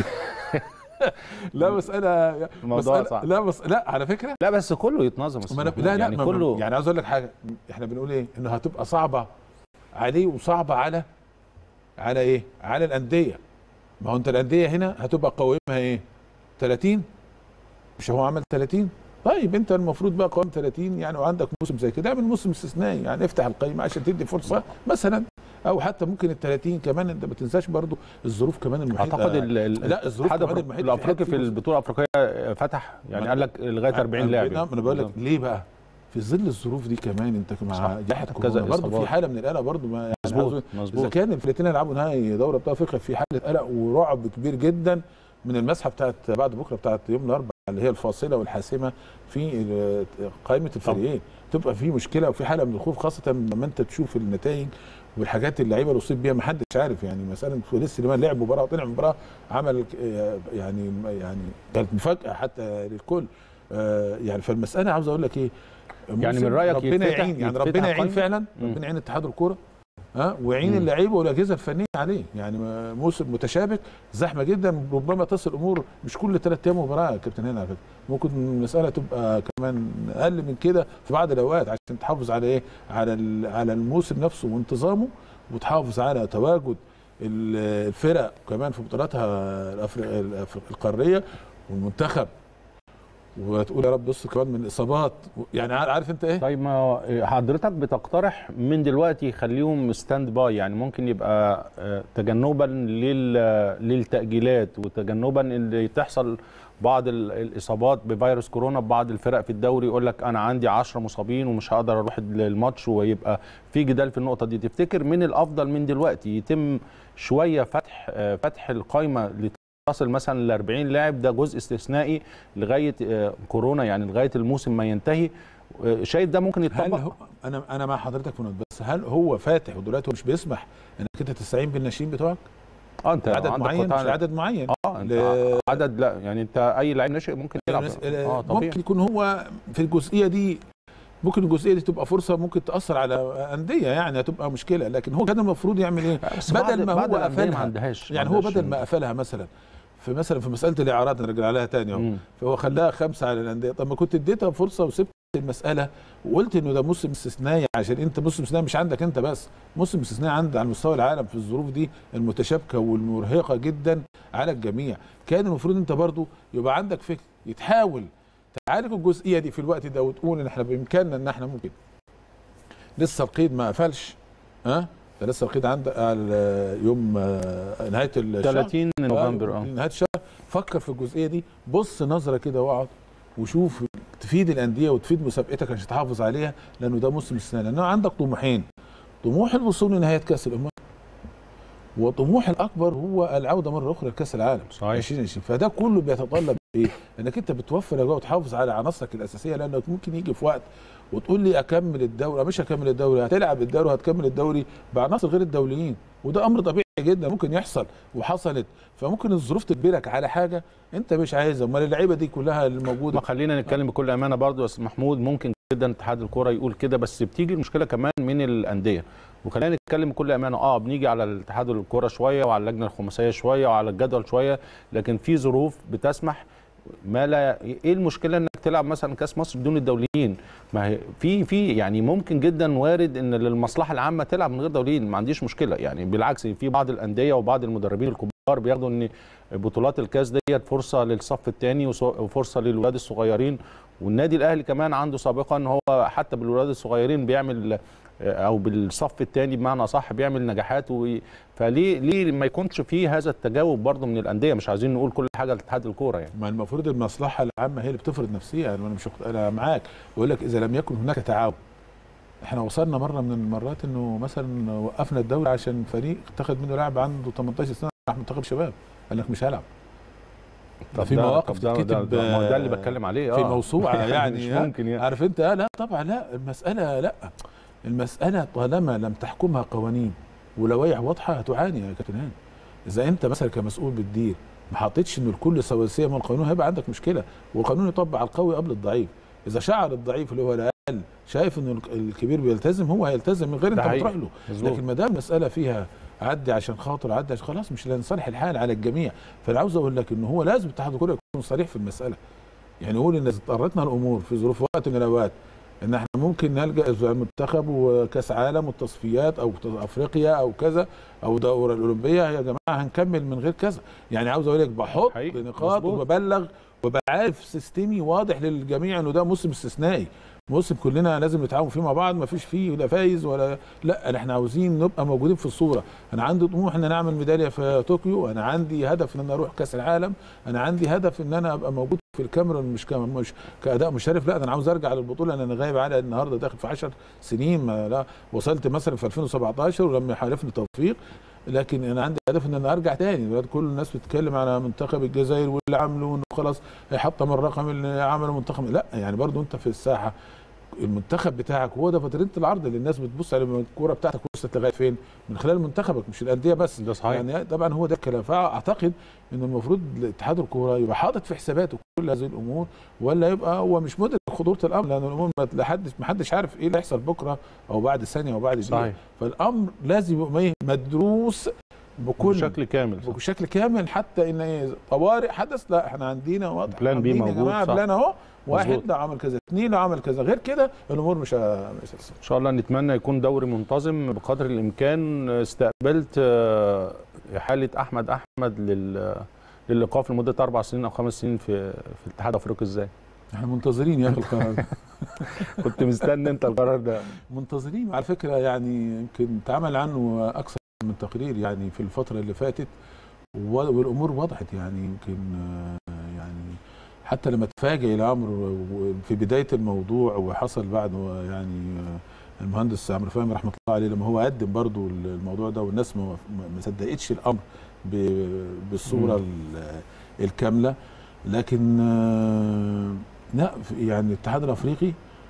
Speaker 2: لا مساله
Speaker 1: الموضوع
Speaker 2: مسألة-
Speaker 1: صعب
Speaker 2: لا بس لا على فكره
Speaker 1: لا بس كله يتنظم
Speaker 2: ما أنا-
Speaker 1: الصراحة.
Speaker 2: لا لا
Speaker 1: يعني
Speaker 2: ما-
Speaker 1: كله
Speaker 2: يعني عاوز اقول لك حاجه احنا بنقول ايه انه هتبقى صعبه عليه وصعبه على على ايه على الانديه ما هو انت الانديه هنا هتبقى قوامها ايه 30 مش هو عمل 30 طيب انت المفروض بقى قوام 30 يعني وعندك موسم زي كده اعمل موسم استثنائي يعني افتح القائمه عشان تدي فرصه مثلا او حتى ممكن ال 30 كمان انت ما تنساش برضو الظروف كمان المحيطه
Speaker 1: اعتقد ال- ال-
Speaker 2: لا الظروف
Speaker 1: الاتحاد
Speaker 2: كمان
Speaker 1: الأفريقي-
Speaker 2: المحيطه
Speaker 1: الافريقي في
Speaker 2: حاجة
Speaker 1: البطوله الافريقيه فتح يعني
Speaker 2: ما-
Speaker 1: قال لك لغايه 40 لاعب
Speaker 2: نعم انا بقول لك ليه بقى في ظل الظروف دي كمان انت مع
Speaker 1: صح.
Speaker 2: جائحه
Speaker 1: كذا
Speaker 2: كورونا برضه
Speaker 1: إصابات.
Speaker 2: في حاله من القلق برضه ما يعني
Speaker 1: مظبوط
Speaker 2: عاوز- اذا
Speaker 1: مظبوط
Speaker 2: كان الفرقتين هيلعبوا نهائي دوري ابطال افريقيا في حاله قلق ورعب كبير جدا من المسحه بتاعت بعد بكره بتاعت يوم الاربعاء اللي هي الفاصله والحاسمه في ال- قائمه الفريقين تبقى في مشكله وفي حاله من الخوف خاصه لما انت تشوف النتائج والحاجات اللعيبه اللي اصيب بيها ما حدش عارف يعني مثلا فوليس سليمان لعب مباراه وطلع مباراه عمل آه، يعني يعني كانت مفاجاه حتى للكل آه، يعني فالمساله عاوز اقول لك ايه
Speaker 1: يعني
Speaker 2: موسم
Speaker 1: من رأيك
Speaker 2: ربنا
Speaker 1: يتفتح-
Speaker 2: يعين يعني
Speaker 1: يتفتح
Speaker 2: ربنا يعين
Speaker 1: قائمة؟
Speaker 2: فعلا
Speaker 1: مم.
Speaker 2: ربنا يعين اتحاد الكوره ها ويعين
Speaker 1: مم.
Speaker 2: اللعيبه والاجهزه الفنيه عليه يعني موسم متشابك زحمه جدا ربما تصل الامور مش كل ثلاث ايام مباراه يا كابتن هنا على فكره ممكن المساله تبقى كمان اقل من كده في بعض الاوقات عشان تحافظ على ايه على ال- على الموسم نفسه وانتظامه وتحافظ على تواجد ال- الفرق كمان في بطولاتها الأفريق- الأفريق- القاريه والمنتخب وتقول يا رب بص كمان من الاصابات يعني عارف انت ايه
Speaker 1: طيب ما حضرتك بتقترح من دلوقتي خليهم ستاند باي يعني ممكن يبقى آه، تجنبا لل- للتأجيلات وتجنبا اللي تحصل بعض ال- الاصابات بفيروس كورونا ببعض الفرق في الدوري يقول لك انا عندي 10 مصابين ومش هقدر اروح الماتش ويبقى في جدال في النقطه دي تفتكر من الافضل من دلوقتي يتم شويه فتح آه، فتح القائمه تصل مثلا ل 40 لاعب ده جزء استثنائي لغايه آه، كورونا يعني لغايه الموسم ما ينتهي آه، شايف ده ممكن
Speaker 2: هل
Speaker 1: يتطبق
Speaker 2: هو انا انا مع حضرتك في نقطة، بس هل هو فاتح ودلوقتي هو مش بيسمح انك انت تستعين بالناشئين بتوعك
Speaker 1: اه انت
Speaker 2: عدد
Speaker 1: عندك
Speaker 2: معين
Speaker 1: قطاع-
Speaker 2: مش عدد معين
Speaker 1: اه انت
Speaker 2: ل-
Speaker 1: عدد لا يعني انت اي لعيب ناشئ ممكن يلعب اه طبيعي
Speaker 2: ممكن يكون هو في الجزئيه دي ممكن الجزئيه دي تبقى فرصه ممكن تاثر على انديه يعني هتبقى مشكله لكن هو كان المفروض يعمل ايه
Speaker 1: بس
Speaker 2: بدل
Speaker 1: بعض-
Speaker 2: ما
Speaker 1: بعض
Speaker 2: هو
Speaker 1: الأندية ما
Speaker 2: قفلها
Speaker 1: عندهاش
Speaker 2: يعني هو
Speaker 1: عندهاش
Speaker 2: بدل ما قفلها مثلا في مثلا في مساله الاعارات نرجع عليها تاني اهو
Speaker 1: مم.
Speaker 2: فهو خلاها خمسه على الانديه طب ما كنت اديتها فرصه وسبت المساله وقلت انه ده موسم استثنائي عشان انت موسم استثنائي مش عندك انت بس موسم استثنائي عند على مستوى العالم في الظروف دي المتشابكه والمرهقه جدا على الجميع كان المفروض انت برضو يبقى عندك فكر يتحاول تعالج الجزئيه دي في الوقت ده وتقول ان احنا بامكاننا ان احنا ممكن لسه القيد ما قفلش ها ده لسه القيد عندك على يوم آه، نهايه الشهر
Speaker 1: 30 نوفمبر اه
Speaker 2: نهايه الشهر فكر في الجزئيه دي بص نظره كده واقعد وشوف تفيد الانديه وتفيد مسابقتك عشان تحافظ عليها لانه ده موسم استثنائي لانه عندك طموحين طموح الوصول لنهايه كاس الامم وطموح الاكبر هو العوده مره اخرى لكاس العالم
Speaker 1: صحيح
Speaker 2: 2020 فده كله بيتطلب ايه؟ انك انت بتوفر اجواء وتحافظ على عناصرك الاساسيه لانك ممكن يجي في وقت وتقول لي اكمل الدوري مش هكمل الدوري هتلعب الدوري وهتكمل الدوري بعناصر غير الدوليين وده امر طبيعي جدا ممكن يحصل وحصلت فممكن الظروف تجبرك على حاجه انت مش عايزها امال اللعيبه دي كلها اللي موجوده
Speaker 1: ما خلينا نتكلم بكل امانه برضو يا استاذ محمود ممكن جدا اتحاد الكوره يقول كده بس بتيجي المشكله كمان من الانديه وخلينا نتكلم بكل امانه اه بنيجي على الاتحاد الكوره شويه وعلى اللجنه الخماسيه شويه وعلى الجدول شويه لكن في ظروف بتسمح ما لا ايه المشكله انك تلعب مثلا كاس مصر بدون الدوليين ما هي في في يعني ممكن جدا وارد ان للمصلحه العامه تلعب من غير دوليين ما عنديش مشكله يعني بالعكس في بعض الانديه وبعض المدربين الكبار بياخدوا ان بطولات الكاس ديت فرصه للصف الثاني وفرصه للولاد الصغيرين والنادي الاهلي كمان عنده سابقه ان هو حتى بالولاد الصغيرين بيعمل او بالصف الثاني بمعنى صح بيعمل نجاحات و... فليه ليه ما يكونش فيه هذا التجاوب برضه من الانديه مش عايزين نقول كل حاجه لاتحاد الكوره يعني
Speaker 2: ما المفروض المصلحه العامه هي اللي بتفرض نفسها انا مش انا معاك بقول لك اذا لم يكن هناك تعاون احنا وصلنا مره من المرات انه مثلا وقفنا الدوري عشان فريق اتخذ منه لاعب عنده 18 سنه راح منتخب شباب قال لك مش هلعب
Speaker 1: طب
Speaker 2: في
Speaker 1: ده-
Speaker 2: مواقف
Speaker 1: طب ده, ده,
Speaker 2: تتكتب
Speaker 1: ده, ما هو ده اللي بتكلم عليه
Speaker 2: في
Speaker 1: آه.
Speaker 2: موسوعه يعني
Speaker 1: مش
Speaker 2: ها؟
Speaker 1: ممكن يعني
Speaker 2: عارف انت آه لا طبعا لا المساله لا المساله طالما لم تحكمها قوانين ولوائح واضحه هتعاني يا كابتن هاني اذا انت مثلا كمسؤول بتدير ما حطيتش ان الكل سواسيه من القانون هيبقى عندك مشكله والقانون يطبق على القوي قبل الضعيف اذا شعر الضعيف اللي هو الاقل شايف ان الكبير بيلتزم هو هيلتزم من غير
Speaker 1: ده
Speaker 2: انت ما
Speaker 1: حقيقي.
Speaker 2: تروح له
Speaker 1: مظبوط.
Speaker 2: لكن ما دام المساله فيها عدي عشان خاطر عدي عشان خلاص مش لنصالح الحال على الجميع فانا عاوز اقول لك ان هو لازم اتحاد الكوره يكون صريح في المساله يعني يقول ان إذا اضطرتنا الامور في ظروف وقت من الاوقات ان احنا ممكن نلجا إذا المنتخب وكاس عالم والتصفيات او افريقيا او كذا او الدوره الاولمبيه يا جماعه هنكمل من غير كذا يعني عاوز اقول لك بحط
Speaker 1: حقيقي.
Speaker 2: نقاط
Speaker 1: مظبوط.
Speaker 2: وببلغ وبعارف سيستمي واضح للجميع انه ده موسم استثنائي موسم كلنا لازم نتعاون فيه مع بعض ما فيش فيه لا فايز ولا لا احنا عاوزين نبقى موجودين في الصوره انا عندي طموح ان انا اعمل ميداليه في طوكيو انا عندي هدف ان انا اروح كاس العالم انا عندي هدف ان انا ابقى موجود في الكاميرون مش كم مش كاداء مشرف لا ده انا عاوز ارجع للبطوله لان انا غايب على النهارده داخل في 10 سنين ما لا وصلت مثلا في 2017 ولما حالفني توفيق لكن انا عندي هدف ان انا ارجع تاني دلوقتي كل الناس بتتكلم على منتخب الجزائر واللي عمله انه خلاص هيحطم الرقم اللي عمله منتخب لا يعني برضو انت في الساحه المنتخب بتاعك هو ده فترة العرض اللي الناس بتبص على الكوره بتاعتك وصلت لغايه فين من خلال منتخبك مش الانديه بس
Speaker 1: ده صحيح.
Speaker 2: يعني طبعا هو ده الكلام فاعتقد ان المفروض اتحاد الكوره يبقى حاطط في حساباته كل هذه الامور ولا يبقى هو مش مدرك خطوره الامر لان الامور ما حدش ما حدش عارف ايه اللي هيحصل بكره او بعد ثانيه او بعد دقيقه
Speaker 1: صحيح.
Speaker 2: فالامر لازم يبقى إيه؟ مدروس بكل
Speaker 1: بشكل كامل صح.
Speaker 2: بشكل كامل حتى ان إيه طوارئ حدث لا احنا عندنا واضح
Speaker 1: بلان بي
Speaker 2: عاملين يا
Speaker 1: موجود،
Speaker 2: جماعه
Speaker 1: صح.
Speaker 2: بلان اهو واحد
Speaker 1: مظبوط.
Speaker 2: ده عمل كذا اثنين ده عمل كذا غير كده الامور مش ه- مش هتصل
Speaker 1: ان شاء الله نتمنى يكون دوري منتظم بقدر الامكان استقبلت آه، حاله احمد احمد لل للايقاف لمده اربع سنين او خمس سنين في في الاتحاد الافريقي ازاي؟
Speaker 2: احنا منتظرين يا اخي القرار ده
Speaker 1: كنت مستني انت القرار ده
Speaker 2: منتظرين على فكره يعني يمكن اتعمل عنه اكثر من تقرير يعني في الفتره اللي فاتت و- والامور وضحت يعني يمكن آه، يعني حتى لما تفاجئ الامر و- في بدايه الموضوع وحصل بعده يعني آه، المهندس عمرو فهمي رحمه الله عليه لما هو قدم برضو الموضوع ده والناس ما ما- ما صدقتش الامر ب- بالصوره ال- الكامله لكن آه، لا يعني الاتحاد الافريقي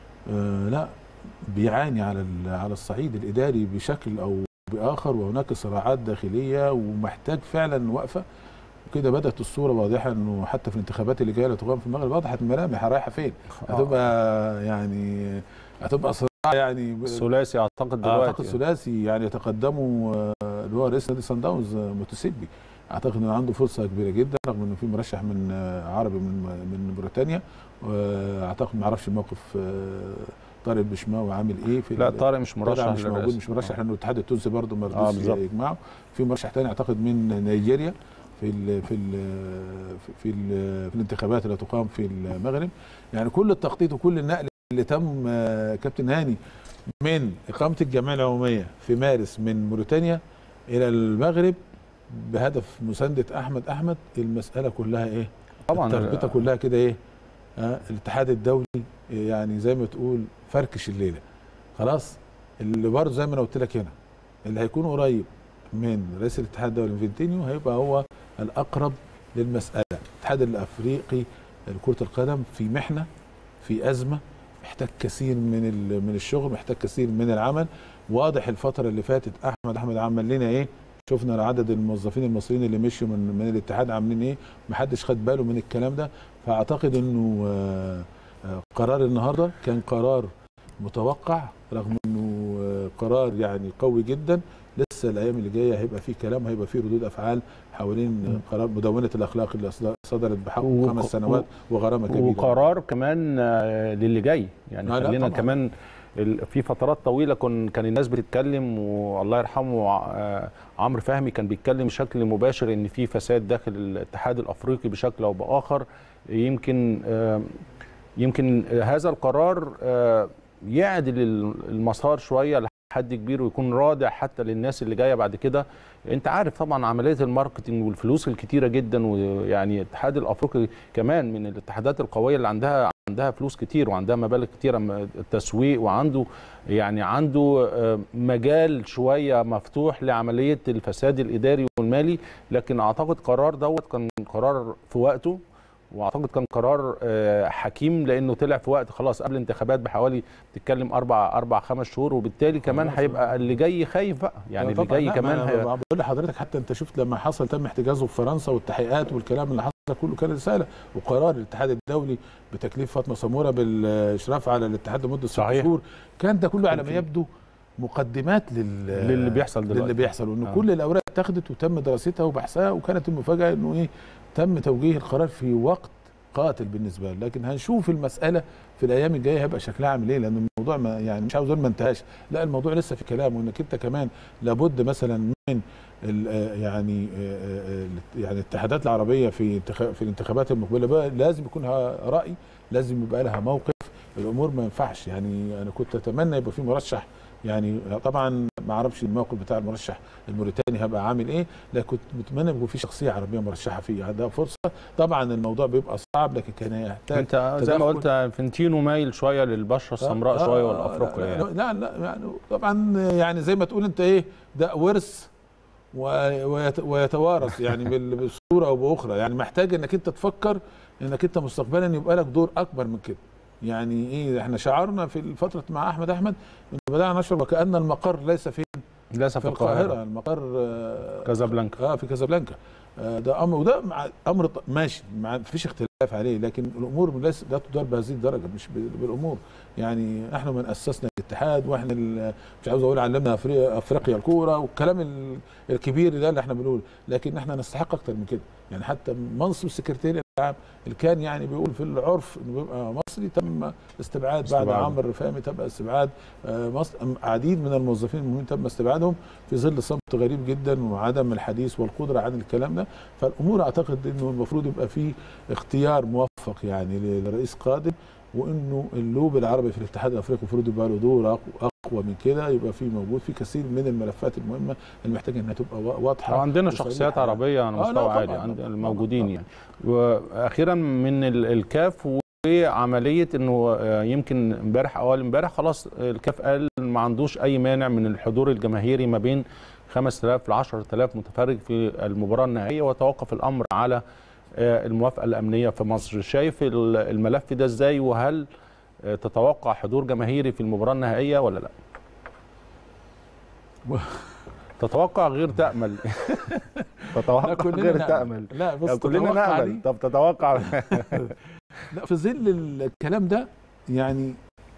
Speaker 2: آه، لا بيعاني على ال- على الصعيد الاداري بشكل او باخر وهناك صراعات داخليه ومحتاج فعلا وقفه وكده بدات الصوره واضحه انه حتى في الانتخابات اللي جايه اللي تقام في المغرب وضحت الملامح رايحه فين هتبقى يعني هتبقى صراع يعني
Speaker 1: ثلاثي اعتقد دلوقتي
Speaker 2: اعتقد ثلاثي يعني يتقدموا آه، اللي هو رئيس نادي سان داونز آه، موتوسيبي اعتقد انه عنده فرصه كبيره جدا رغم انه في مرشح من آه، عربي من من بريطانيا واعتقد ما اعرفش موقف آه، طارق البشماوي عامل ايه في
Speaker 1: لا
Speaker 2: ال-
Speaker 1: طارق مش مرشح
Speaker 2: طارق مش موجود
Speaker 1: للرئاسة.
Speaker 2: مش مرشح لانه الاتحاد التونسي برضه ما
Speaker 1: آه،
Speaker 2: رضيش
Speaker 1: بالظبط.
Speaker 2: يجمعه في مرشح تاني اعتقد من نيجيريا في ال في ال في في, ال في الانتخابات اللي تقام في المغرب يعني كل التخطيط وكل النقل اللي تم آه، كابتن هاني من اقامه الجمعيه العموميه في مارس من موريتانيا الى المغرب بهدف مسانده احمد احمد المساله كلها ايه؟
Speaker 1: طبعا
Speaker 2: التربيطه كلها كده ايه؟ آه الاتحاد الدولي يعني زي ما تقول فركش الليله خلاص اللي برضه زي ما انا قلت لك هنا اللي هيكون قريب من رئيس الاتحاد الدولي فينتينيو هيبقى هو الاقرب للمساله الاتحاد الافريقي لكره القدم في محنه في ازمه محتاج كثير من ال- من الشغل محتاج كثير من العمل واضح الفتره اللي فاتت احمد احمد عمل لنا ايه شفنا عدد الموظفين المصريين اللي مشوا من من الاتحاد عاملين ايه محدش خد باله من الكلام ده فاعتقد انه آه، آه، قرار النهارده كان قرار متوقع رغم انه آه، قرار يعني قوي جدا لسه الايام اللي جايه هيبقى فيه كلام هيبقى فيه ردود افعال حوالين آه، قرار مدونه الاخلاق اللي أصدر- صدرت بحقه
Speaker 1: وق-
Speaker 2: خمس سنوات وغرامه كبيره
Speaker 1: وقرار كمان آه، للي جاي يعني
Speaker 2: لا، لا
Speaker 1: خلينا
Speaker 2: طبعاً.
Speaker 1: كمان ال- في فترات طويله كن كان الناس بتتكلم والله يرحمه آه، عمرو فهمي كان بيتكلم بشكل مباشر ان في فساد داخل الاتحاد الافريقي بشكل او باخر يمكن آه، يمكن هذا القرار آه، يعدل المسار شويه لحد كبير ويكون رادع حتى للناس اللي جايه بعد كده انت عارف طبعا عمليه الماركتنج والفلوس الكتيره جدا ويعني الاتحاد الافريقي كمان من الاتحادات القويه اللي عندها عندها فلوس كتير وعندها مبالغ كتيره م- التسويق وعنده يعني عنده آه، مجال شويه مفتوح لعمليه الفساد الاداري والمالي لكن اعتقد قرار دوت كان قرار في وقته واعتقد كان قرار آه، حكيم لانه طلع في وقت خلاص قبل الانتخابات بحوالي بتتكلم اربع اربع خمس شهور وبالتالي كمان
Speaker 2: خلاص.
Speaker 1: هيبقى اللي جاي خايف بقى يعني اللي
Speaker 2: طبعاً
Speaker 1: جاي
Speaker 2: لا،
Speaker 1: كمان
Speaker 2: ما أنا
Speaker 1: هي...
Speaker 2: بقول لحضرتك حتى انت شفت لما حصل تم احتجازه في فرنسا والتحقيقات والكلام اللي حصل ده كله كان رساله وقرار الاتحاد الدولي بتكليف فاطمه سموره بالاشراف على الاتحاد لمده ست
Speaker 1: صحيح.
Speaker 2: شهور كان ده كله على ما
Speaker 1: كان في-
Speaker 2: يبدو مقدمات لل
Speaker 1: للي بيحصل دلوقتي.
Speaker 2: للي بيحصل وان
Speaker 1: آه.
Speaker 2: كل الاوراق اتخذت وتم دراستها وبحثها وكانت المفاجاه انه ايه تم توجيه القرار في وقت قاتل بالنسبه له لكن هنشوف المساله في الايام الجايه هيبقى شكلها عامل ايه لان الموضوع ما يعني مش عاوز اقول ما انتهاش لا الموضوع لسه في كلام وانك انت كمان لابد مثلا من ال- آه يعني آه، آه، يعني الاتحادات العربيه في انتخ- في الانتخابات المقبله بقى لازم يكون لها راي لازم يبقى لها موقف الامور ما ينفعش يعني انا كنت اتمنى يبقى في مرشح يعني طبعا ما اعرفش الموقف بتاع المرشح الموريتاني هيبقى عامل ايه لكن كنت متمنى يكون في شخصيه عربيه مرشحه فيه عندها فرصه طبعا الموضوع بيبقى صعب لكن كان يحتاج
Speaker 1: انت زي ما
Speaker 2: تدخل.
Speaker 1: قلت فنتينو مايل شويه للبشره السمراء
Speaker 2: آه،
Speaker 1: شويه
Speaker 2: آه،
Speaker 1: والافريقيا
Speaker 2: لا,
Speaker 1: يعني
Speaker 2: لا لا يعني طبعا يعني زي ما تقول انت ايه ده ورث و- ويت- ويتوارث يعني بال- بصوره او باخرى يعني محتاج انك انت تفكر انك انت مستقبلا يبقى لك دور اكبر من كده يعني ايه احنا شعرنا في الفتره مع احمد احمد انه بدانا نشعر وكان المقر ليس في
Speaker 1: للاسف
Speaker 2: في القاهره المقر آه،
Speaker 1: كازابلانكا
Speaker 2: اه في كازابلانكا آه ده امر وده مع امر ط- ماشي ما فيش اختلاف عليه لكن الامور ليس لا تدار بهذه الدرجه مش ب- بالامور يعني احنا من اسسنا الاتحاد واحنا ال- مش عاوز اقول علمنا أفري- افريقيا الكوره والكلام ال- الكبير ده اللي احنا بنقوله لكن احنا نستحق اكتر من كده يعني حتى منصب السكرتير العام اللي كان يعني بيقول في العرف انه بيبقى مصري تم استبعاد بعد
Speaker 1: استبعاد.
Speaker 2: عمرو فهمي تم استبعاد آه، مصر عديد من الموظفين المهمين تم استبعادهم في ظل صمت غريب جدا وعدم الحديث والقدره عن الكلام ده فالامور اعتقد انه المفروض يبقى في اختيار موفق موفق يعني لرئيس قادم وانه اللوب العربي في الاتحاد الافريقي المفروض يبقى له دور أقو- اقوى من كده يبقى في موجود في كثير من الملفات المهمه اللي محتاجه انها تبقى وا- واضحه
Speaker 1: وعندنا
Speaker 2: وصريحة.
Speaker 1: شخصيات عربيه على
Speaker 2: آه، لا
Speaker 1: مستوى
Speaker 2: طبعاً،
Speaker 1: عالي
Speaker 2: طبعاً،
Speaker 1: عند
Speaker 2: طبعاً،
Speaker 1: الموجودين
Speaker 2: طبعاً.
Speaker 1: يعني واخيرا من ال- الكاف وعمليه انه آه، يمكن امبارح اول امبارح خلاص الكاف قال ما عندوش اي مانع من الحضور الجماهيري ما بين 5000 ل 10000 متفرج في المباراه النهائيه وتوقف الامر على آه، الموافقه الامنيه في مصر شايف ال- الملف ده ازاي وهل آه، تتوقع حضور جماهيري في المباراه النهائيه ولا لا
Speaker 2: و-
Speaker 1: تتوقع غير تامل تتوقع
Speaker 2: لا كلنا
Speaker 1: غير
Speaker 2: نأمل.
Speaker 1: تامل
Speaker 2: لا بس
Speaker 1: يعني كلنا
Speaker 2: تتوقع
Speaker 1: نامل
Speaker 2: دي-
Speaker 1: طب تتوقع
Speaker 2: لا في ظل الكلام ده يعني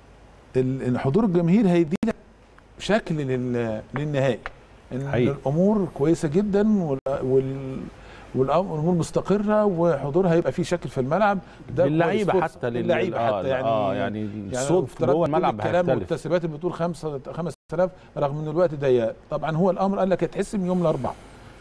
Speaker 2: ال- الحضور الجماهير هيدي لك شكل لل- للنهائي ان
Speaker 1: حقيقي.
Speaker 2: الامور كويسه جدا وال وال والامور مستقره وحضورها هيبقى فيه شكل في الملعب ده
Speaker 1: للعيبه
Speaker 2: كويس.
Speaker 1: حتى لل-
Speaker 2: للعيبه
Speaker 1: آه،
Speaker 2: حتى يعني
Speaker 1: اه يعني
Speaker 2: يعني
Speaker 1: الصوت
Speaker 2: افترضت
Speaker 1: جوه
Speaker 2: كل
Speaker 1: الملعب
Speaker 2: الكلام
Speaker 1: هيختلف
Speaker 2: والتسريبات اللي بتقول 5 5000 رغم ان الوقت ضيق طبعا هو الامر قال لك هيتحسم يوم الاربعاء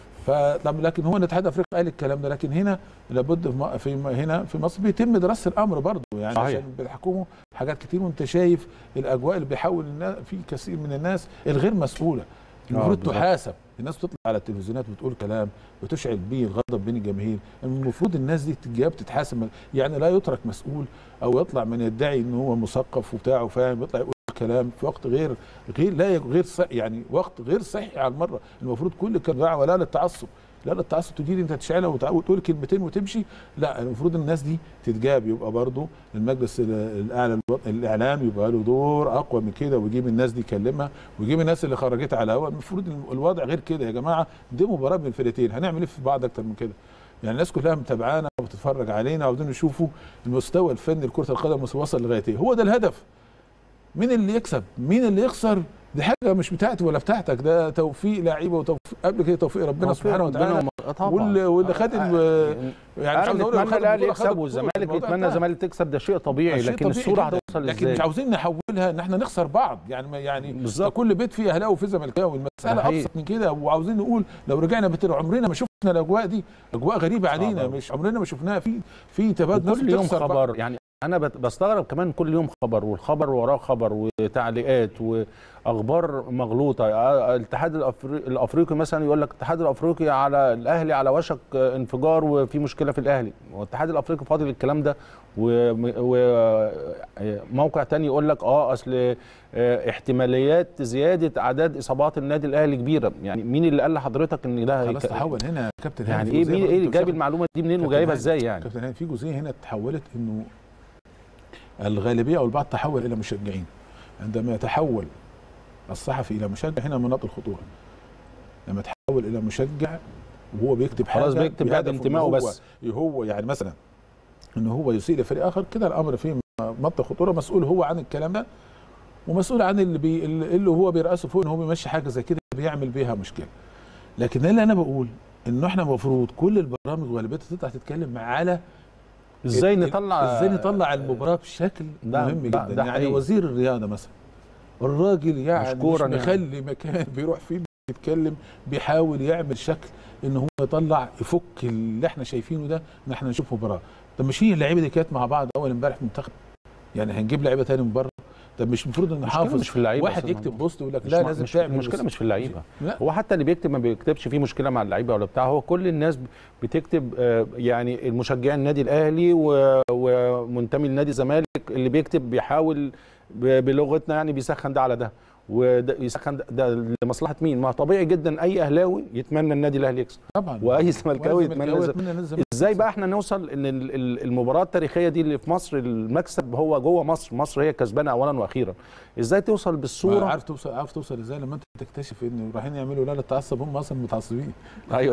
Speaker 2: فطب لكن هو الاتحاد الافريقي قال الكلام ده لكن هنا لابد في م- في م- هنا في مصر بيتم دراسه الامر برضه يعني
Speaker 1: صحيح.
Speaker 2: عشان بيحكموا حاجات كتير وانت شايف الاجواء اللي بيحاول الناس في كثير من الناس الغير مسؤوله المفروض
Speaker 1: بالظبط.
Speaker 2: تحاسب الناس بتطلع على التلفزيونات وتقول كلام بتشعل بيه الغضب بين الجماهير المفروض الناس دي تتجاب تتحاسب يعني لا يترك مسؤول او يطلع من يدعي ان هو مثقف وبتاع وفاهم يطلع يقول كلام في وقت غير غير لا غير صحي يعني وقت غير صحي على المره المفروض كل كان دعوه لا للتعصب لا للتعصب تجي انت تشعلها وتع- وتقول كلمتين وتمشي لا المفروض الناس دي تتجاب يبقى برضه المجلس ال- الاعلى الو- الاعلام يبقى له دور اقوى من كده ويجيب الناس دي يكلمها ويجيب الناس اللي خرجتها على الهواء المفروض الم- الوضع غير كده يا جماعه دي مباراه بين الفرقتين هنعمل ايه في بعض اكتر من كده يعني الناس كلها متابعانا وبتتفرج علينا وعاوزين يشوفوا المستوى الفني لكره القدم وصل لغايه ايه هو ده الهدف مين اللي يكسب مين اللي يخسر دي حاجه مش بتاعتي ولا بتاعتك ده توفيق لعيبه وتوفيق قبل كده توفيق ربنا سبحانه وتعالى واللي واللي خد ال- يعني مش
Speaker 1: انا
Speaker 2: عاوز اقول اللي
Speaker 1: نتمنى
Speaker 2: خد
Speaker 1: الاهلي
Speaker 2: البطولة خد
Speaker 1: يكسب
Speaker 2: البطولة،
Speaker 1: والزمالك
Speaker 2: الموضوع
Speaker 1: يتمنى
Speaker 2: انتهى.
Speaker 1: الزمالك تكسب ده شيء طبيعي
Speaker 2: شيء
Speaker 1: لكن
Speaker 2: طبيعي
Speaker 1: الصوره
Speaker 2: جداً.
Speaker 1: هتوصل
Speaker 2: لكن مش
Speaker 1: ازاي
Speaker 2: عاوزين نحولها ان احنا نخسر بعض يعني ما يعني
Speaker 1: بالظبط.
Speaker 2: ده كل بيت فيه اهلاوي وفيه زملكاوي المساله
Speaker 1: حقيقي.
Speaker 2: ابسط من كده وعاوزين نقول لو رجعنا بتر عمرنا ما شفنا الاجواء دي اجواء غريبه
Speaker 1: صعبة
Speaker 2: علينا
Speaker 1: أوي.
Speaker 2: مش عمرنا ما شفناها في في تبادل ناس
Speaker 1: كل يوم
Speaker 2: بتخسر بعض.
Speaker 1: خبر يعني انا بت- بستغرب كمان كل يوم خبر والخبر وراه خبر وتعليقات واخبار مغلوطه آه، الاتحاد الأفري- الافريقي مثلا يقول لك الاتحاد الافريقي على الاهلي على وشك آه، انفجار وفي مشكله في الاهلي والاتحاد الافريقي فاضل الكلام ده وموقع تاني يقول لك اه اصل آه، احتماليات زياده اعداد اصابات النادي الاهلي كبيره يعني مين اللي قال لحضرتك ان ده
Speaker 2: خلاص
Speaker 1: هيك-
Speaker 2: تحول هنا يا كابتن هاني
Speaker 1: يعني
Speaker 2: في
Speaker 1: ايه
Speaker 2: جزئية
Speaker 1: مين
Speaker 2: برضه
Speaker 1: ايه اللي
Speaker 2: أنت
Speaker 1: جايب
Speaker 2: بتاخد-
Speaker 1: المعلومه دي منين
Speaker 2: كابتن
Speaker 1: وجايبها
Speaker 2: هاني-
Speaker 1: ازاي يعني
Speaker 2: كابتن هاني في جزئيه هنا تحولت انه الغالبيه او البعض تحول الى مشجعين عندما يتحول الصحفي الى مشجع هنا مناط الخطوره لما تحول الى مشجع وهو بيكتب حاجه
Speaker 1: خلاص بيكتب بعد
Speaker 2: بهدف إن
Speaker 1: انتمائه
Speaker 2: هو-
Speaker 1: بس.
Speaker 2: هو يعني مثلا ان هو يسيء لفريق اخر كده الامر فيه منطق خطوره مسؤول هو عن الكلام ده ومسؤول عن اللي بي اللي هو بيرأسه فوق ان هو بيمشي حاجه زي كده بيعمل بيها مشكله لكن اللي انا بقول انه احنا المفروض كل البرامج وغالبيتها تطلع تتكلم على
Speaker 1: ازاي
Speaker 2: ال-
Speaker 1: نطلع
Speaker 2: ازاي نطلع المباراه بشكل
Speaker 1: ده-
Speaker 2: مهم
Speaker 1: ده-
Speaker 2: جدا
Speaker 1: ده
Speaker 2: يعني
Speaker 1: حقيقي.
Speaker 2: وزير الرياضه مثلا الراجل يعني
Speaker 1: مشكوراً
Speaker 2: مش
Speaker 1: يعني.
Speaker 2: مخلي مكان بيروح فيه يتكلم بيحاول يعمل شكل ان هو يطلع يفك اللي احنا شايفينه ده ان احنا نشوف مباراه طب مش هي اللعيبه دي كانت مع بعض اول امبارح في المنتخب يعني هنجيب لعيبه تاني من بره طب مش المفروض ان
Speaker 1: المشكلة
Speaker 2: حافظ
Speaker 1: مش في اللعيبه
Speaker 2: واحد
Speaker 1: أصلاً.
Speaker 2: يكتب بوست يقول لك
Speaker 1: مش
Speaker 2: لا
Speaker 1: مع-
Speaker 2: لازم
Speaker 1: مش
Speaker 2: تعمل
Speaker 1: المشكله مش في اللعيبه
Speaker 2: لا
Speaker 1: هو حتى اللي بيكتب ما بيكتبش فيه مشكله مع اللعيبه ولا بتاع هو كل الناس بتكتب آه، يعني المشجعين النادي الاهلي و- ومنتمي لنادي الزمالك اللي بيكتب بيحاول ب- بلغتنا يعني بيسخن ده على ده ويسخن ده, ده لمصلحه مين؟ ما طبيعي جدا اي اهلاوي يتمنى النادي الاهلي يكسب
Speaker 2: طبعا
Speaker 1: واي زملكاوي يتمنى الز-
Speaker 2: يتمنى الزمالك
Speaker 1: ازاي بقى احنا نوصل ان ال- ال- المباراه التاريخيه دي اللي في مصر المكسب هو جوه مصر مصر هي كسبانه اولا واخيرا ازاي توصل بالصوره
Speaker 2: عارف توصل عارف توصل ازاي لما انت تكتشف ان رايحين يعملوا لا للتعصب هم اصلا متعصبين
Speaker 1: ايوه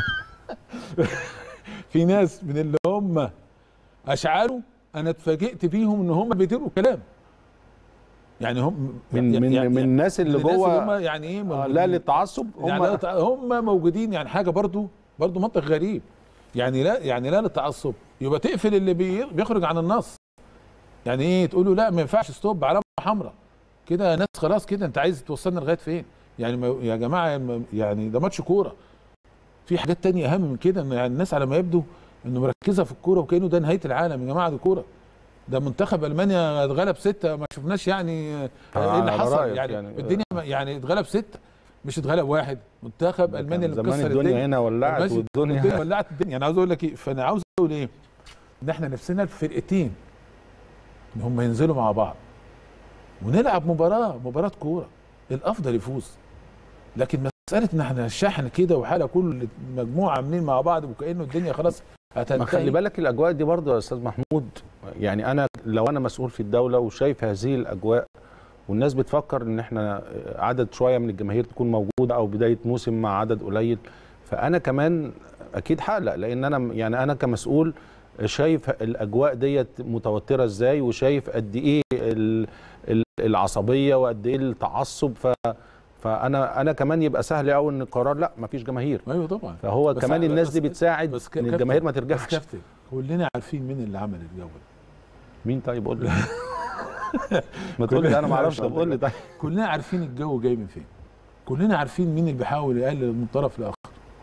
Speaker 2: في ناس من اللي هم اشعاروا انا اتفاجئت بيهم ان هم بيديروا كلام يعني هم
Speaker 1: من من
Speaker 2: يعني
Speaker 1: من الناس اللي
Speaker 2: من الناس
Speaker 1: جوه
Speaker 2: هم يعني ايه
Speaker 1: آه،
Speaker 2: موجودين.
Speaker 1: لا للتعصب هم
Speaker 2: يعني لا تع- هم موجودين يعني حاجه برضو برضو منطق غريب يعني لا يعني لا للتعصب يبقى تقفل اللي بي- بيخرج عن النص يعني ايه تقول له لا ما ينفعش ستوب علامه حمراء كده ناس خلاص كده انت عايز توصلنا لغايه فين يعني ما يا جماعه يعني ده ماتش كوره في حاجات تانية اهم من كده ان يعني الناس على ما يبدو انه مركزه في الكوره وكانه ده نهايه العالم يا جماعه دي كوره ده منتخب المانيا اتغلب سته ما شفناش يعني ايه اللي
Speaker 1: على
Speaker 2: حصل
Speaker 1: رأيك
Speaker 2: يعني,
Speaker 1: يعني.
Speaker 2: الدنيا ما- يعني اتغلب سته مش اتغلب واحد منتخب المانيا اللي
Speaker 1: زمان
Speaker 2: مكسر
Speaker 1: الدنيا هنا ولعت
Speaker 2: ماشي.
Speaker 1: والدنيا
Speaker 2: الدنيا ولعت الدنيا انا عاوز اقول لك ايه فانا عاوز اقول ايه ان احنا نفسنا الفرقتين ان هم ينزلوا مع بعض ونلعب مباراه مباراه كوره الافضل يفوز لكن مساله ان احنا الشحن كده وحاله كل مجموعه عاملين مع بعض وكانه الدنيا خلاص
Speaker 1: ما خلي
Speaker 2: هتنتهي
Speaker 1: بالك الاجواء دي برضه يا استاذ محمود يعني انا لو انا مسؤول في الدوله وشايف هذه الاجواء والناس بتفكر ان احنا عدد شويه من الجماهير تكون موجوده او بدايه موسم مع عدد قليل فانا كمان اكيد هقلق لان انا يعني انا كمسؤول شايف الاجواء ديت متوتره ازاي وشايف قد ايه ال- ال- العصبيه وقد ايه التعصب ف فانا انا كمان يبقى سهل قوي ان القرار لا مفيش جماهير
Speaker 2: ايوه طبعا
Speaker 1: فهو
Speaker 2: بس-
Speaker 1: كمان الناس دي
Speaker 2: بس-
Speaker 1: بتساعد
Speaker 2: بس ك-
Speaker 1: ان
Speaker 2: كابتن-
Speaker 1: الجماهير ما
Speaker 2: بس
Speaker 1: ترجعش
Speaker 2: كابتن كلنا عارفين مين اللي عمل الجو ده
Speaker 1: مين طيب قول لي ما تقول لي انا ما اعرفش طب قول لي طيب
Speaker 2: كلنا عارفين الجو جاي من فين كلنا عارفين مين اللي بيحاول يقلل من طرف لاخر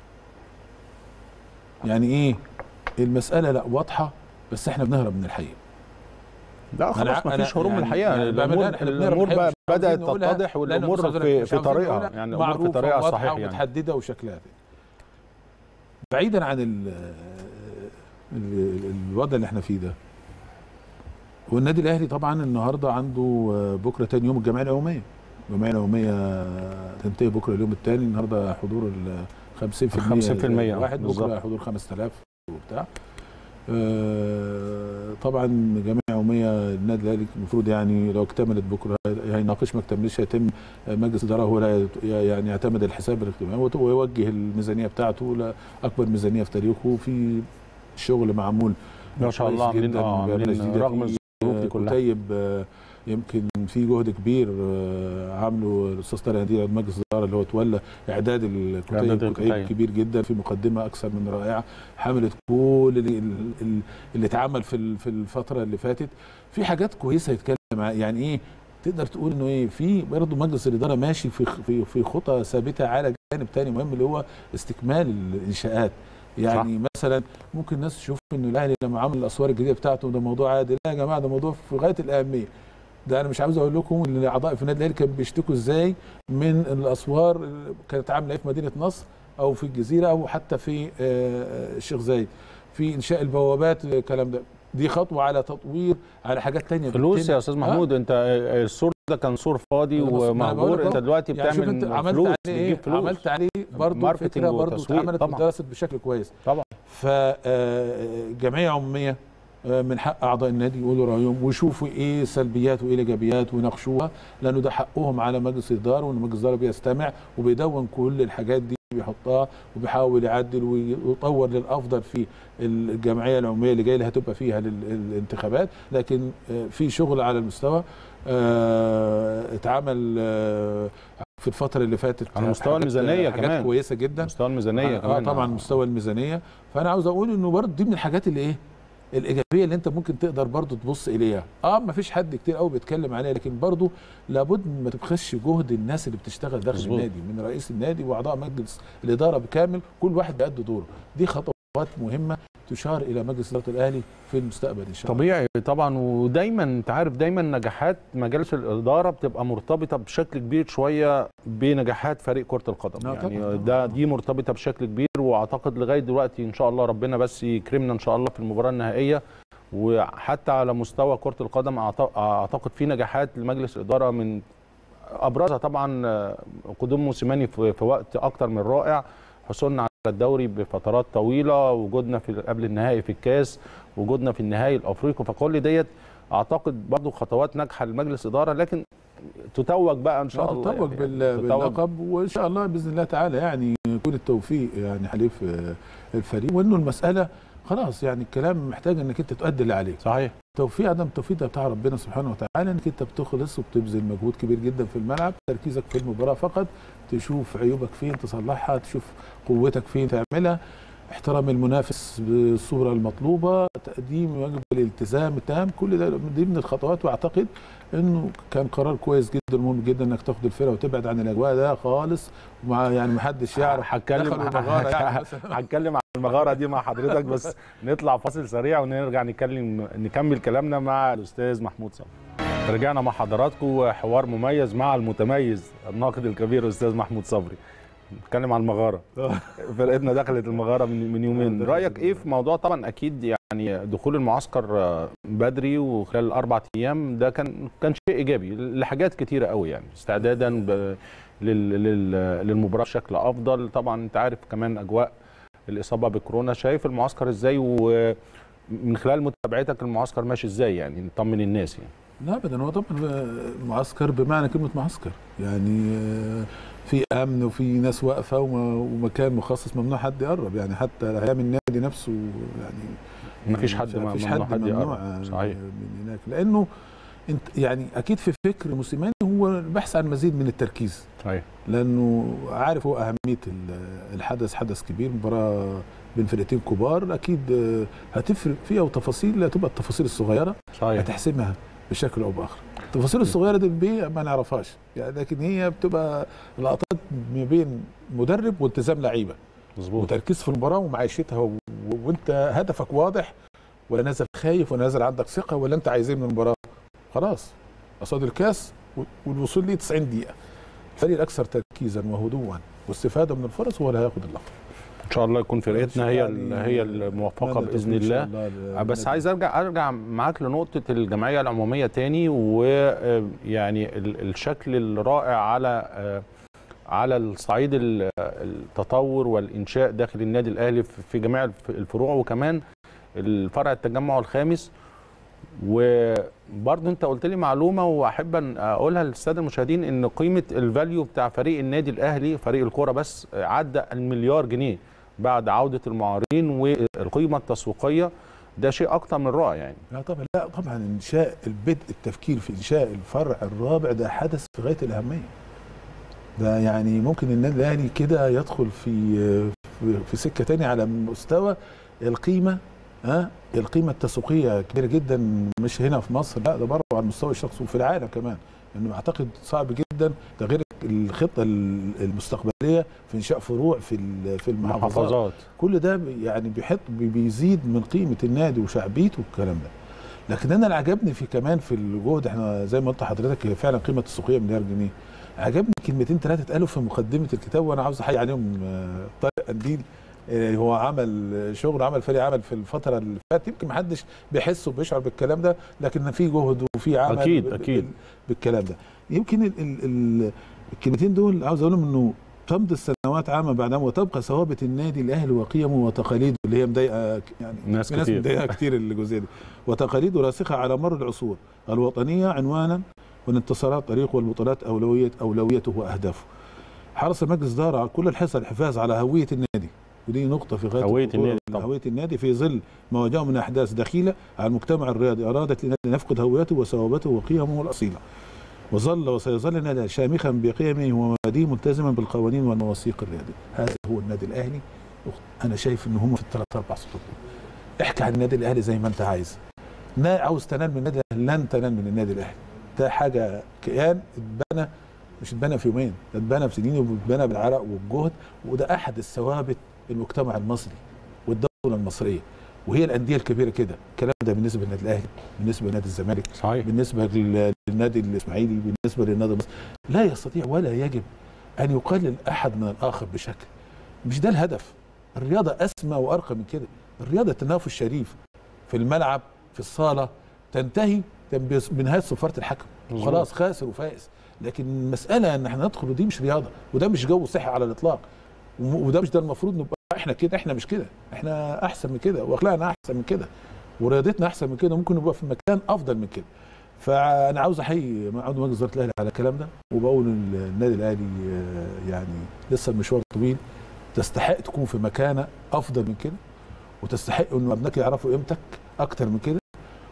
Speaker 2: يعني ايه المساله لا واضحه بس احنا بنهرب من الحقيقه
Speaker 1: لا
Speaker 2: أنا-
Speaker 1: خلاص ما فيش
Speaker 2: أنا
Speaker 1: هروب من
Speaker 2: يعني-
Speaker 1: الحقيقه
Speaker 2: يعني
Speaker 1: الامور
Speaker 2: بأمانة إحنا بنهرب
Speaker 1: الامور
Speaker 2: من
Speaker 1: بقى
Speaker 2: الحقيقة، مش
Speaker 1: بدات
Speaker 2: عاوزين نقولها.
Speaker 1: تتضح
Speaker 2: لا،
Speaker 1: والامور
Speaker 2: مش عاوزين-
Speaker 1: في
Speaker 2: مش
Speaker 1: في
Speaker 2: عاوزين
Speaker 1: طريقها
Speaker 2: نقولها.
Speaker 1: يعني الامور في
Speaker 2: معروفة
Speaker 1: طريقها
Speaker 2: وواضحة
Speaker 1: الصحيح يعني
Speaker 2: ومتحدده وشكلها كده. بعيدا عن ال ال- الوضع اللي احنا فيه ده والنادي الاهلي طبعا النهارده عنده آه، بكره تاني يوم الجمعيه العموميه الجمعيه العموميه تنتهي بكره اليوم الثاني النهارده حضور ال 50%
Speaker 1: 50%
Speaker 2: واحد بكره
Speaker 1: بالظبط.
Speaker 2: حضور 5000 وبتاع آه، طبعا جمعيه عموميه النادي الاهلي المفروض يعني لو اكتملت بكره هيناقش ما اكتملش هيتم مجلس الاداره هو اللي هي- يعني يعتمد الحساب الاجتماعي وت- ويوجه الميزانيه بتاعته لاكبر ميزانيه في تاريخه في شغل معمول
Speaker 1: ما شاء الله
Speaker 2: كويس
Speaker 1: عاملين
Speaker 2: جداً
Speaker 1: اه
Speaker 2: بأمانة
Speaker 1: عاملين
Speaker 2: شديدة.
Speaker 1: رغم
Speaker 2: في
Speaker 1: الظروف دي كلها
Speaker 2: كتيب آه، يمكن في جهد كبير آه، عامله الاستاذ طارق هديه مجلس الاداره اللي هو تولى اعداد الكتيب
Speaker 1: إعداد
Speaker 2: كتيب
Speaker 1: الكتيب.
Speaker 2: كبير جدا في مقدمه اكثر من رائعه حملت كل اللي, اللي- اللي اتعمل في ال- في الفتره اللي فاتت في حاجات كويسه يتكلم ع- يعني ايه تقدر تقول انه ايه في برضه مجلس الاداره ماشي في خ- في في خطى ثابته على جانب تاني مهم اللي هو استكمال الانشاءات يعني صح. مثلا ممكن الناس تشوف انه الاهلي لما عمل الاسوار الجديده بتاعته ده موضوع عادي لا يا جماعه ده موضوع في غايه الاهميه ده انا مش عاوز اقول لكم ان الاعضاء في النادي الاهلي كانوا بيشتكوا ازاي من الاسوار اللي كانت عامله ايه في مدينه نصر او في الجزيره او حتى في آه، آه، الشيخ زايد في انشاء البوابات الكلام ده دي خطوه على تطوير على حاجات تانية
Speaker 1: فلوس
Speaker 2: بتتم.
Speaker 1: يا استاذ
Speaker 2: آه،
Speaker 1: محمود انت السور ده كان سور فاضي
Speaker 2: أنا بص- ما أنا بقول
Speaker 1: ومهجور
Speaker 2: لك
Speaker 1: انت
Speaker 2: أهو.
Speaker 1: دلوقتي
Speaker 2: يعني شوف انت
Speaker 1: بتعمل
Speaker 2: عملت
Speaker 1: فلوس
Speaker 2: عليه ايه
Speaker 1: بتجيب فلوس
Speaker 2: عملت عليه برضه
Speaker 1: ماركتينج
Speaker 2: فكره برضه
Speaker 1: وتسويق
Speaker 2: اتعملت
Speaker 1: طبعا.
Speaker 2: ودرست بشكل كويس
Speaker 1: طبعا
Speaker 2: فجمعيه عموميه آه، من حق اعضاء النادي يقولوا رايهم ويشوفوا ايه سلبيات وايه الايجابيات ويناقشوها لانه ده حقهم على مجلس الاداره وان مجلس الاداره بيستمع وبيدون كل الحاجات دي بيحطها وبيحاول يعدل ويطور للافضل في الجمعيه العموميه اللي جايه اللي هتبقى فيها لل- الانتخابات لكن آه، في شغل على المستوى آه، اتعمل آه، في الفتره اللي فاتت
Speaker 1: على مستوى
Speaker 2: حاجات-
Speaker 1: الميزانية
Speaker 2: حاجات
Speaker 1: كمان.
Speaker 2: كويسه جدا
Speaker 1: مستوى الميزانيه
Speaker 2: اه
Speaker 1: كمان
Speaker 2: طبعا مستوى الميزانيه فانا عاوز اقول انه برضه دي من الحاجات اللي ايه الايجابيه اللي انت ممكن تقدر برضه تبص اليها اه ما فيش حد كتير قوي بيتكلم عليها لكن برضه لابد ما تبخسش جهد الناس اللي بتشتغل داخل
Speaker 1: مظبوط.
Speaker 2: النادي من رئيس النادي واعضاء مجلس الاداره بكامل كل واحد بيأدي دوره دي خطوات مهمه تشار الى مجلس اداره الاهلي في المستقبل ان شاء الله
Speaker 1: طبيعي طبعا ودايما انت عارف دايما نجاحات مجالس الاداره بتبقى مرتبطه بشكل كبير شويه بنجاحات فريق كره القدم
Speaker 2: آه
Speaker 1: يعني
Speaker 2: طبعاً.
Speaker 1: ده دي مرتبطه بشكل كبير واعتقد لغايه دلوقتي ان شاء الله ربنا بس يكرمنا ان شاء الله في المباراه النهائيه وحتى على مستوى كره القدم أعت- اعتقد في نجاحات لمجلس الاداره من ابرزها طبعا آه، قدوم موسيماني في في وقت اكتر من رائع حصولنا على الدوري بفترات طويله وجودنا في قبل النهائي في الكاس وجودنا في النهائي الافريقي فكل ديت اعتقد برضو خطوات ناجحه لمجلس اداره لكن تتوج بقى ان شاء الله
Speaker 2: تتوج
Speaker 1: يعني
Speaker 2: بال-
Speaker 1: تتوج.
Speaker 2: باللقب وان شاء الله باذن الله تعالى يعني يكون التوفيق يعني حليف آه، الفريق وانه المساله خلاص يعني الكلام محتاج انك انت تؤدي اللي عليك
Speaker 1: صحيح
Speaker 2: توفيق عدم التوفيق ده بتاع ربنا سبحانه وتعالى انك انت بتخلص وبتبذل مجهود كبير جدا في الملعب تركيزك في المباراه فقط تشوف عيوبك فين تصلحها تشوف قوتك فين تعملها احترام المنافس بالصوره المطلوبه تقديم واجب الالتزام التام كل ده دي من الخطوات واعتقد انه كان قرار كويس جدا مهم جدا انك تاخد الفرقه وتبعد عن الاجواء ده خالص ومع يعني ما حدش يعرف
Speaker 1: هتكلم
Speaker 2: دخلوا المغارة يعني مثلا.
Speaker 1: هتكلم عن المغاره دي مع حضرتك بس نطلع فاصل سريع ونرجع نتكلم نكمل كلامنا مع الاستاذ محمود صبري رجعنا مع حضراتكم حوار مميز مع المتميز الناقد الكبير الاستاذ محمود صبري نتكلم عن المغاره فرقتنا دخلت المغاره من من يومين رايك ايه في موضوع طبعا اكيد يعني دخول المعسكر بدري وخلال الاربع ايام ده كان كان شيء ايجابي لحاجات كتيره قوي يعني استعدادا ب... لل... لل... للمباراه بشكل افضل طبعا انت عارف كمان اجواء الاصابه بكورونا شايف المعسكر ازاي ومن خلال متابعتك المعسكر ماشي ازاي يعني نطمن الناس يعني
Speaker 2: لا ابدا هو طبعا معسكر بمعنى كلمه معسكر يعني في امن وفي ناس واقفه ومكان مخصص ممنوع حد يقرب يعني حتى ايام النادي نفسه يعني
Speaker 1: ما فيش حد
Speaker 2: ما فيش
Speaker 1: ممنوع
Speaker 2: حد
Speaker 1: حد
Speaker 2: ممنوع
Speaker 1: يقرب صحيح
Speaker 2: من هناك لانه انت يعني اكيد في فكر موسيماني هو البحث عن مزيد من التركيز
Speaker 1: صحيح
Speaker 2: لانه عارف هو اهميه ال- الحدث حدث كبير مباراه بين فرقتين كبار اكيد هتفرق فيها وتفاصيل هتبقى التفاصيل الصغيره
Speaker 1: صحيح
Speaker 2: هتحسمها بشكل او باخر التفاصيل الصغيره دي بي ما نعرفهاش يعني لكن هي بتبقى لقطات ما بين مدرب والتزام لعيبه
Speaker 1: مظبوط
Speaker 2: وتركيز في المباراه ومعيشتها و... وانت هدفك واضح ولا نازل خايف ولا نازل عندك ثقه ولا انت عايز ايه من المباراه خلاص قصاد الكاس و- والوصول ليه 90 دقيقه الفريق الاكثر تركيزا وهدوءا واستفاده من الفرص هو اللي هياخد اللقب
Speaker 1: ان شاء الله يكون فرقتنا هي ال-
Speaker 2: يعني
Speaker 1: هي الموفقه
Speaker 2: أتمنى
Speaker 1: باذن
Speaker 2: التوفيق إن
Speaker 1: الله
Speaker 2: شاء الله
Speaker 1: بس
Speaker 2: للنادي.
Speaker 1: عايز ارجع ارجع معاك لنقطه الجمعيه العموميه تاني ويعني الشكل الرائع على آه، على الصعيد ال- التطور والانشاء داخل النادي الاهلي في في جميع الف- الفروع وكمان الفرع التجمع الخامس وبرضه انت قلت لي معلومه واحب ان اقولها للساده المشاهدين ان قيمه الفاليو بتاع فريق النادي الاهلي فريق الكوره بس عدى المليار جنيه بعد عوده المعارين والقيمه التسويقيه ده شيء اكتر من رائع يعني
Speaker 2: لا طبعا لا طبعا انشاء البدء التفكير في انشاء الفرع الرابع ده حدث في غايه الاهميه ده يعني ممكن النادي الاهلي كده يدخل في في- في سكه تانية على مستوى القيمه ها القيمه التسويقيه كبيره جدا مش هنا في مصر لا ده بره على المستوى الشخصي وفي العالم كمان انه اعتقد صعب جدا ده غير الخطه المستقبليه في انشاء فروع في ال- في المحافظات
Speaker 1: محافظات
Speaker 2: كل ده بي- يعني بيحط بي- بيزيد من قيمه النادي وشعبيته والكلام ده لكن انا اللي عجبني في كمان في الجهد احنا زي ما قلت لحضرتك هي فعلا قيمه السوقيه مليار جنيه عجبني كلمتين ثلاثه اتقالوا في مقدمه الكتاب وانا عاوز احيي عليهم آه، طارق قنديل آه، هو عمل شغل عمل فريق عمل في الفتره اللي فاتت يمكن ما حدش بيحس وبيشعر بالكلام ده لكن في جهد وفي عمل
Speaker 1: أكيد،
Speaker 2: بال-
Speaker 1: أكيد.
Speaker 2: بال- بالكلام ده يمكن ال ال ال الكلمتين دول عاوز اقولهم انه تمضي السنوات عاما بعد عام وتبقى ثوابت النادي الاهلي وقيمه وتقاليده اللي هي مضايقه ك- يعني
Speaker 1: ناس
Speaker 2: في ناس
Speaker 1: كتير.
Speaker 2: مضايقه كتير الجزئيه دي وتقاليده راسخه على مر العصور الوطنيه عنوانا والانتصارات طريق والبطولات اولويه اولويته واهدافه حرص المجلس دار على كل الحرص على الحفاظ على هويه النادي ودي نقطه في غايه
Speaker 1: هوية
Speaker 2: الخطورة.
Speaker 1: النادي طبعا.
Speaker 2: هويه النادي في ظل ما واجهه من احداث دخيله على المجتمع الرياضي ارادت النادي أن يفقد هويته وثوابته وقيمه الاصيله وظل وسيظل النادي شامخا بقيمه ومبادئه ملتزما بالقوانين والمواثيق الرياضيه هذا هو النادي الاهلي انا شايف ان هم في الثلاث اربع سطور دول. احكي عن النادي الاهلي زي ما انت عايز نا عاوز تنال من النادي الاهلي لن تنال من النادي الاهلي ده حاجه كيان اتبنى مش اتبنى في يومين ده اتبنى في سنين واتبنى بالعرق والجهد وده احد الثوابت المجتمع المصري والدوله المصريه وهي الانديه الكبيره كده الكلام ده بالنسبه للنادي الاهلي بالنسبه لنادي الزمالك
Speaker 1: صحيح
Speaker 2: بالنسبه لل- للنادي الاسماعيلي بالنسبه للنادي المصري لا يستطيع ولا يجب ان يقلل احد من الاخر بشكل مش ده الهدف الرياضه اسمى وارقى من كده الرياضه تنافس شريف في الملعب في الصاله تنتهي بس- بنهايه صفاره الحكم
Speaker 1: مظبوط.
Speaker 2: خلاص خاسر وفائز لكن المساله ان احنا ندخل ودي مش رياضه وده مش جو صحي على الاطلاق وم- وده مش ده المفروض نبقى احنا كده احنا مش كده احنا احسن من كده واخلاقنا احسن من كده ورياضتنا احسن من كده ممكن نبقى في مكان افضل من كده فانا عاوز احيي عضو مجلس اداره الاهلي على الكلام ده وبقول ان النادي الاهلي آه، يعني لسه المشوار طويل تستحق تكون في مكانه افضل من كده وتستحق انه ابنائك يعرفوا قيمتك اكتر من كده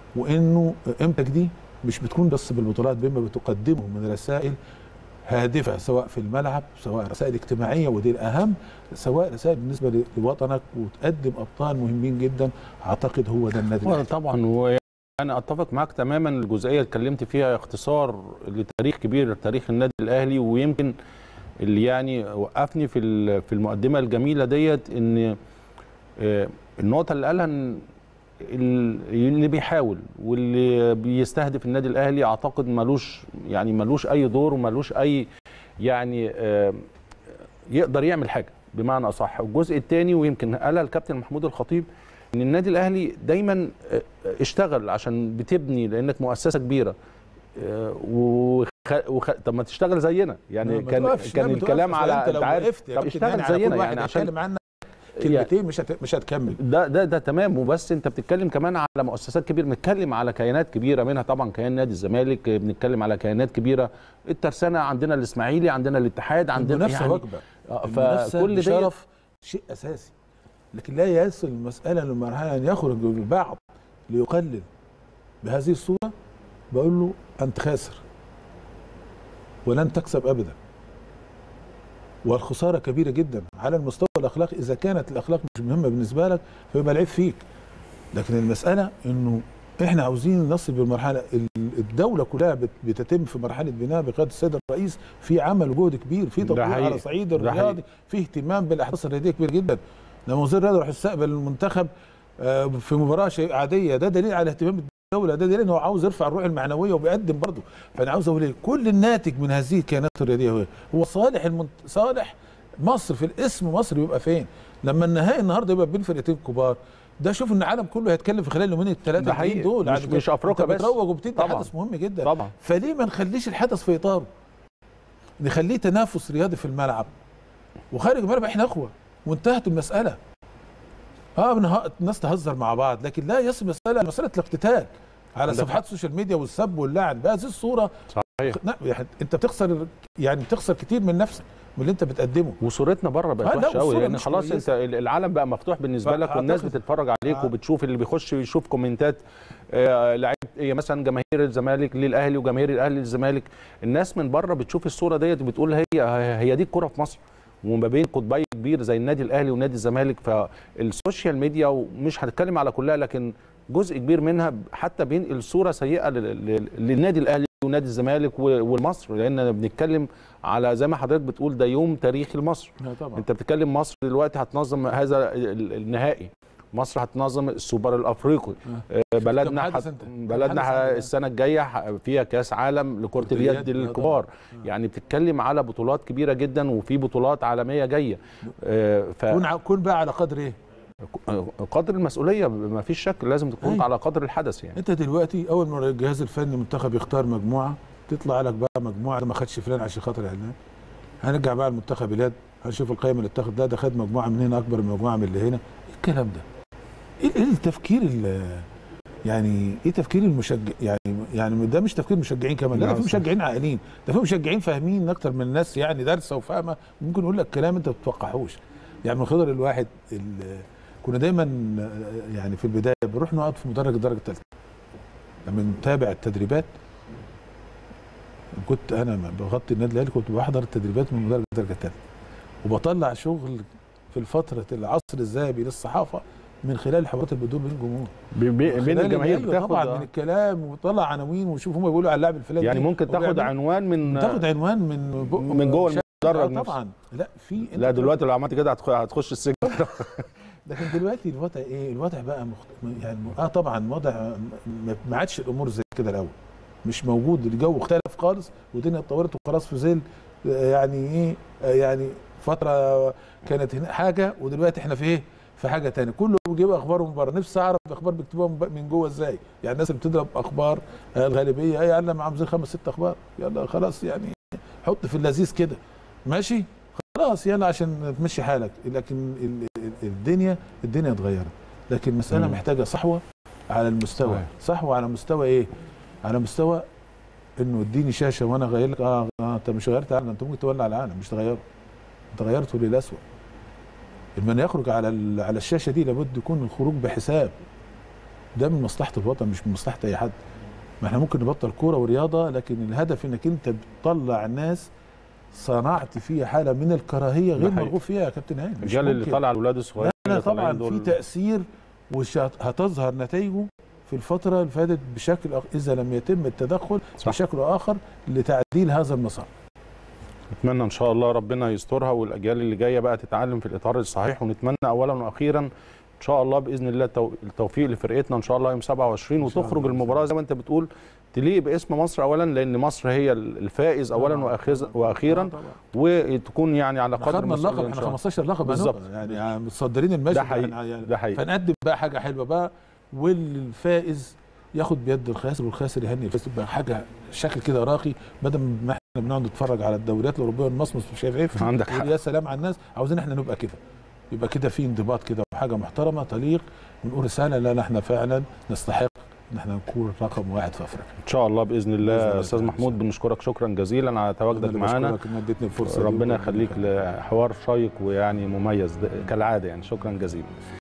Speaker 2: وانه قيمتك دي مش بتكون بس بالبطولات بما بتقدمه من رسائل هادفه سواء في الملعب سواء رسائل اجتماعيه ودي الاهم سواء رسائل بالنسبه لوطنك وتقدم ابطال مهمين جدا اعتقد هو ده النادي الأهلي.
Speaker 1: طبعا انا اتفق معاك تماما الجزئيه اللي اتكلمت فيها اختصار لتاريخ كبير تاريخ النادي الاهلي ويمكن اللي يعني وقفني في ال- في المقدمه الجميله ديت ان آه، النقطه اللي قالها ان ال- اللي بيحاول واللي بيستهدف النادي الاهلي اعتقد ملوش يعني ملوش اي دور وملوش اي يعني آه، يقدر يعمل حاجه بمعنى اصح والجزء الثاني ويمكن قالها الكابتن محمود الخطيب ان النادي الاهلي دايما آه، اشتغل عشان بتبني لانك مؤسسه كبيره آه، وخ... وخ... طب ما تشتغل زينا يعني
Speaker 2: ما
Speaker 1: كان
Speaker 2: توقفش،
Speaker 1: كان
Speaker 2: لا، ما
Speaker 1: الكلام
Speaker 2: توقفش.
Speaker 1: على
Speaker 2: انت لو
Speaker 1: عارف
Speaker 2: وقفت يا
Speaker 1: طب
Speaker 2: كابتن
Speaker 1: اشتغل
Speaker 2: هاني على كل
Speaker 1: زينا
Speaker 2: واحد
Speaker 1: يعني عشان
Speaker 2: يتكلم عنك
Speaker 1: يعني
Speaker 2: كلمتين مش هت... مش هتكمل
Speaker 1: ده ده ده تمام وبس انت بتتكلم كمان على مؤسسات كبيره بنتكلم على كيانات كبيره منها طبعا كيان نادي الزمالك بنتكلم على كيانات كبيره الترسانه عندنا الاسماعيلي عندنا الاتحاد عندنا
Speaker 2: المنافسه
Speaker 1: يعني
Speaker 2: وجبه
Speaker 1: آه،
Speaker 2: المنافسه
Speaker 1: فكل
Speaker 2: دي
Speaker 1: ده
Speaker 2: شرف شيء اساسي لكن لا يصل المساله لمرحله ان يخرج البعض ليقلل بهذه الصوره بقول له انت خاسر ولن تكسب ابدا والخساره كبيره جدا على المستوى الاخلاقي اذا كانت الاخلاق مش مهمه بالنسبه لك فيبقى العيب فيك لكن المساله انه احنا عاوزين نصل بالمرحله ال- الدوله كلها بت- بتتم في مرحله بناء بقياده السيد الرئيس في عمل وجهد كبير في
Speaker 1: ده
Speaker 2: تطوير
Speaker 1: حقيقي.
Speaker 2: على صعيد
Speaker 1: ده
Speaker 2: الرياضي في اهتمام بالاحداث الرياضيه كبير جدا لما وزير الرياضه يروح يستقبل المنتخب آه، في مباراه شيء عاديه ده دليل على اهتمام الدوله ده دليل انه هو عاوز يرفع الروح المعنويه وبيقدم برضه فانا عاوز اقول ايه كل الناتج من هذه الكيانات الرياضيه هو هو صالح المنت... صالح مصر في الاسم مصر يبقى فين لما النهائي النهارده يبقى بين فرقتين كبار ده شوف ان العالم كله هيتكلم في خلال اليومين الثلاثه
Speaker 1: ده حقيقي.
Speaker 2: دول
Speaker 1: مش-
Speaker 2: عاد
Speaker 1: مش أفريقيا
Speaker 2: انت
Speaker 1: بس.
Speaker 2: بتروج وبتدي
Speaker 1: طبعاً.
Speaker 2: حدث مهم جدا
Speaker 1: طبعا
Speaker 2: فليه ما نخليش الحدث في اطاره نخليه تنافس رياضي في الملعب وخارج الملعب احنا اخوه وانتهت المساله اه بنها- الناس تهزر مع بعض لكن لا يصل مساله مساله الاقتتال على
Speaker 1: عندك
Speaker 2: صفحات السوشيال ميديا والسب واللعن بهذه الصوره
Speaker 1: صحيح
Speaker 2: لا يعني انت بتخسر يعني بتخسر كتير من نفسك من اللي انت بتقدمه
Speaker 1: وصورتنا بره بقت
Speaker 2: آه، لا،
Speaker 1: وحشه قوي
Speaker 2: والصورة
Speaker 1: لان
Speaker 2: مش
Speaker 1: خلاص انت
Speaker 2: كويسة.
Speaker 1: ال- العالم بقى مفتوح بالنسبه لك
Speaker 2: فأعتقد-
Speaker 1: والناس بتتفرج عليك
Speaker 2: آه.
Speaker 1: وبتشوف اللي بيخش يشوف كومنتات آه، لعيبه ايه مثلا جماهير الزمالك للاهلي وجماهير الاهلي للزمالك الناس من بره بتشوف الصوره ديت بتقول هي هي دي الكره في مصر وما بين قطبي كبير زي النادي الاهلي ونادي الزمالك فالسوشيال ميديا ومش هنتكلم على كلها لكن جزء كبير منها حتى بينقل صوره سيئه لل- لل- للنادي الاهلي ونادي الزمالك و- ومصر لان بنتكلم على زي ما حضرتك بتقول ده يوم تاريخي لمصر
Speaker 2: طبعا
Speaker 1: انت بتتكلم مصر دلوقتي هتنظم هذا ال- النهائي مصر هتنظم السوبر الافريقي آه، بلدنا
Speaker 2: كم حدث
Speaker 1: حت...
Speaker 2: انت؟ كم
Speaker 1: بلدنا
Speaker 2: حدث
Speaker 1: ح-
Speaker 2: عندنا؟
Speaker 1: السنه الجايه ح- فيها كاس عالم لكره
Speaker 2: كرة
Speaker 1: اليد
Speaker 2: اليد، آه،
Speaker 1: للكبار
Speaker 2: طبعاً.
Speaker 1: يعني بتتكلم على بطولات كبيره جدا وفي بطولات عالميه جايه آه، ف
Speaker 2: كون ع- كون بقى على قدر ايه
Speaker 1: قدر المسؤوليه ما فيش شك لازم تكون
Speaker 2: أيوة.
Speaker 1: على قدر الحدث يعني
Speaker 2: انت دلوقتي اول ما الجهاز الفني المنتخب يختار مجموعه تطلع لك بقى مجموعه ده ما خدش فلان عشان خاطر اعلان هنرجع بقى المنتخب اليد هنشوف القائمه اللي اتخذ ده ده خد مجموعه من هنا اكبر من مجموعه من اللي هنا ايه الكلام ده ايه ايه التفكير ال- يعني ايه تفكير المشجع يعني يعني ده مش تفكير مشجعين كمان لا ده في
Speaker 1: لا، صح.
Speaker 2: مشجعين عاقلين ده في مشجعين فاهمين اكتر من الناس يعني دارسه وفاهمه ممكن يقول لك كلام انت ما تتوقعهوش يعني من خضر الواحد ال- كنا دايما يعني في البدايه بنروح نقعد في مدرج الدرجه الثالثه لما نتابع التدريبات كنت انا بغطي النادي الاهلي كنت بحضر التدريبات من مدرج الدرجه الثالثه وبطلع شغل في الفتره العصر الذهبي للصحافه من خلال الحوارات اللي بتدور بين الجمهور
Speaker 1: بي- بي-
Speaker 2: من
Speaker 1: بين
Speaker 2: خلال
Speaker 1: الجماهير
Speaker 2: الأيوة
Speaker 1: بتاخد
Speaker 2: طبعا
Speaker 1: آه.
Speaker 2: من الكلام وطلع عناوين وشوف هم بيقولوا على اللاعب الفلاني
Speaker 1: يعني
Speaker 2: إيه،
Speaker 1: ممكن تاخد
Speaker 2: وبيعمل-
Speaker 1: عنوان من
Speaker 2: تاخد عنوان من بق-
Speaker 1: من جوه
Speaker 2: شارع.
Speaker 1: المدرج
Speaker 2: آه
Speaker 1: نفسه.
Speaker 2: طبعا لا في
Speaker 1: لا دلوقتي لو عملت كده هتخ- هتخش السجن
Speaker 2: لكن دلوقتي الوضع ايه؟ الوضع بقى مخت... يعني اه طبعا الوضع ما- ما عادش الامور زي كده الاول مش موجود الجو اختلف خالص والدنيا اتطورت وخلاص في ظل آه، يعني ايه آه، يعني فتره كانت هنا حاجه ودلوقتي احنا في ايه؟ في حاجه تانية كله بيجيب اخباره من بره نفسي اعرف الاخبار بيكتبوها من ب- من جوه ازاي يعني الناس اللي بتضرب اخبار آه، الغالبيه اي يلا معاهم زي خمس ست اخبار يلا خلاص يعني حط في اللذيذ كده ماشي خلاص يلا عشان تمشي حالك لكن ال- ال- الدنيا الدنيا اتغيرت لكن المساله
Speaker 1: مم.
Speaker 2: محتاجه صحوه على المستوى
Speaker 1: صحيح.
Speaker 2: صحوه على مستوى ايه على مستوى انه اديني شاشه وانا اغير لك اه, آه انت مش غيرت العالم انت ممكن تولع العالم مش تغيره انت غيرته للاسوء من يخرج على ال- على الشاشه دي لابد يكون الخروج بحساب ده من مصلحه الوطن مش من مصلحه اي حد ما احنا ممكن نبطل كوره ورياضه لكن الهدف انك انت بتطلع ناس صنعت فيها حاله من الكراهيه غير
Speaker 1: ده حقيقي.
Speaker 2: مرغوب فيها يا كابتن هاني مش
Speaker 1: الرجال اللي
Speaker 2: ممكن.
Speaker 1: طالع على الاولاد الصغيرين
Speaker 2: لا
Speaker 1: اللي
Speaker 2: طبعا
Speaker 1: طالعين
Speaker 2: في
Speaker 1: دول
Speaker 2: تاثير وهتظهر نتائجه في الفتره اللي فاتت بشكل أخ... اذا لم يتم التدخل
Speaker 1: صح.
Speaker 2: بشكل اخر لتعديل هذا المسار
Speaker 1: نتمنى ان شاء الله ربنا يسترها والاجيال اللي جايه بقى تتعلم في الاطار الصحيح ونتمنى اولا واخيرا ان شاء الله باذن الله التو- التوفيق لفرقتنا ان شاء الله يوم 27
Speaker 2: إن شاء
Speaker 1: وتخرج
Speaker 2: الله.
Speaker 1: المباراه زي ما انت بتقول تليق باسم مصر اولا لان مصر هي الفائز اولا وأخيز- واخيرا وتكون يعني على قدر
Speaker 2: خدنا
Speaker 1: المسؤولية
Speaker 2: اللقب
Speaker 1: إن
Speaker 2: احنا
Speaker 1: شاء الله.
Speaker 2: 15 لقب
Speaker 1: بالظبط.
Speaker 2: بالظبط يعني متصدرين المشهد
Speaker 1: ده حقيقي.
Speaker 2: إحنا يعني
Speaker 1: ده حقيقي
Speaker 2: فنقدم بقى حاجه حلوه بقى والفائز ياخد بيد الخاسر والخاسر يهني الفائز تبقى حاجه شكل كده راقي بدل ما احنا بنقعد نتفرج على الدوريات الاوروبيه ونمصمص مش عارف ايه
Speaker 1: عندك حق.
Speaker 2: يا سلام على الناس عاوزين احنا نبقى كده يبقى كده في انضباط كده وحاجه محترمه تليق ونقول رساله لا لا احنا فعلا نستحق ان احنا نكون رقم واحد في افريقيا
Speaker 1: ان شاء الله باذن
Speaker 2: بإذن
Speaker 1: الله
Speaker 2: الله
Speaker 1: استاذ
Speaker 2: تعالى.
Speaker 1: محمود بنشكرك شكرا جزيلا على تواجدك
Speaker 2: أنا اللي
Speaker 1: معانا
Speaker 2: بشكرك إن اديتني الفرصه دي.
Speaker 1: ربنا يخليك لحوار شيق ويعني مميز ده- كالعاده يعني شكرا جزيلا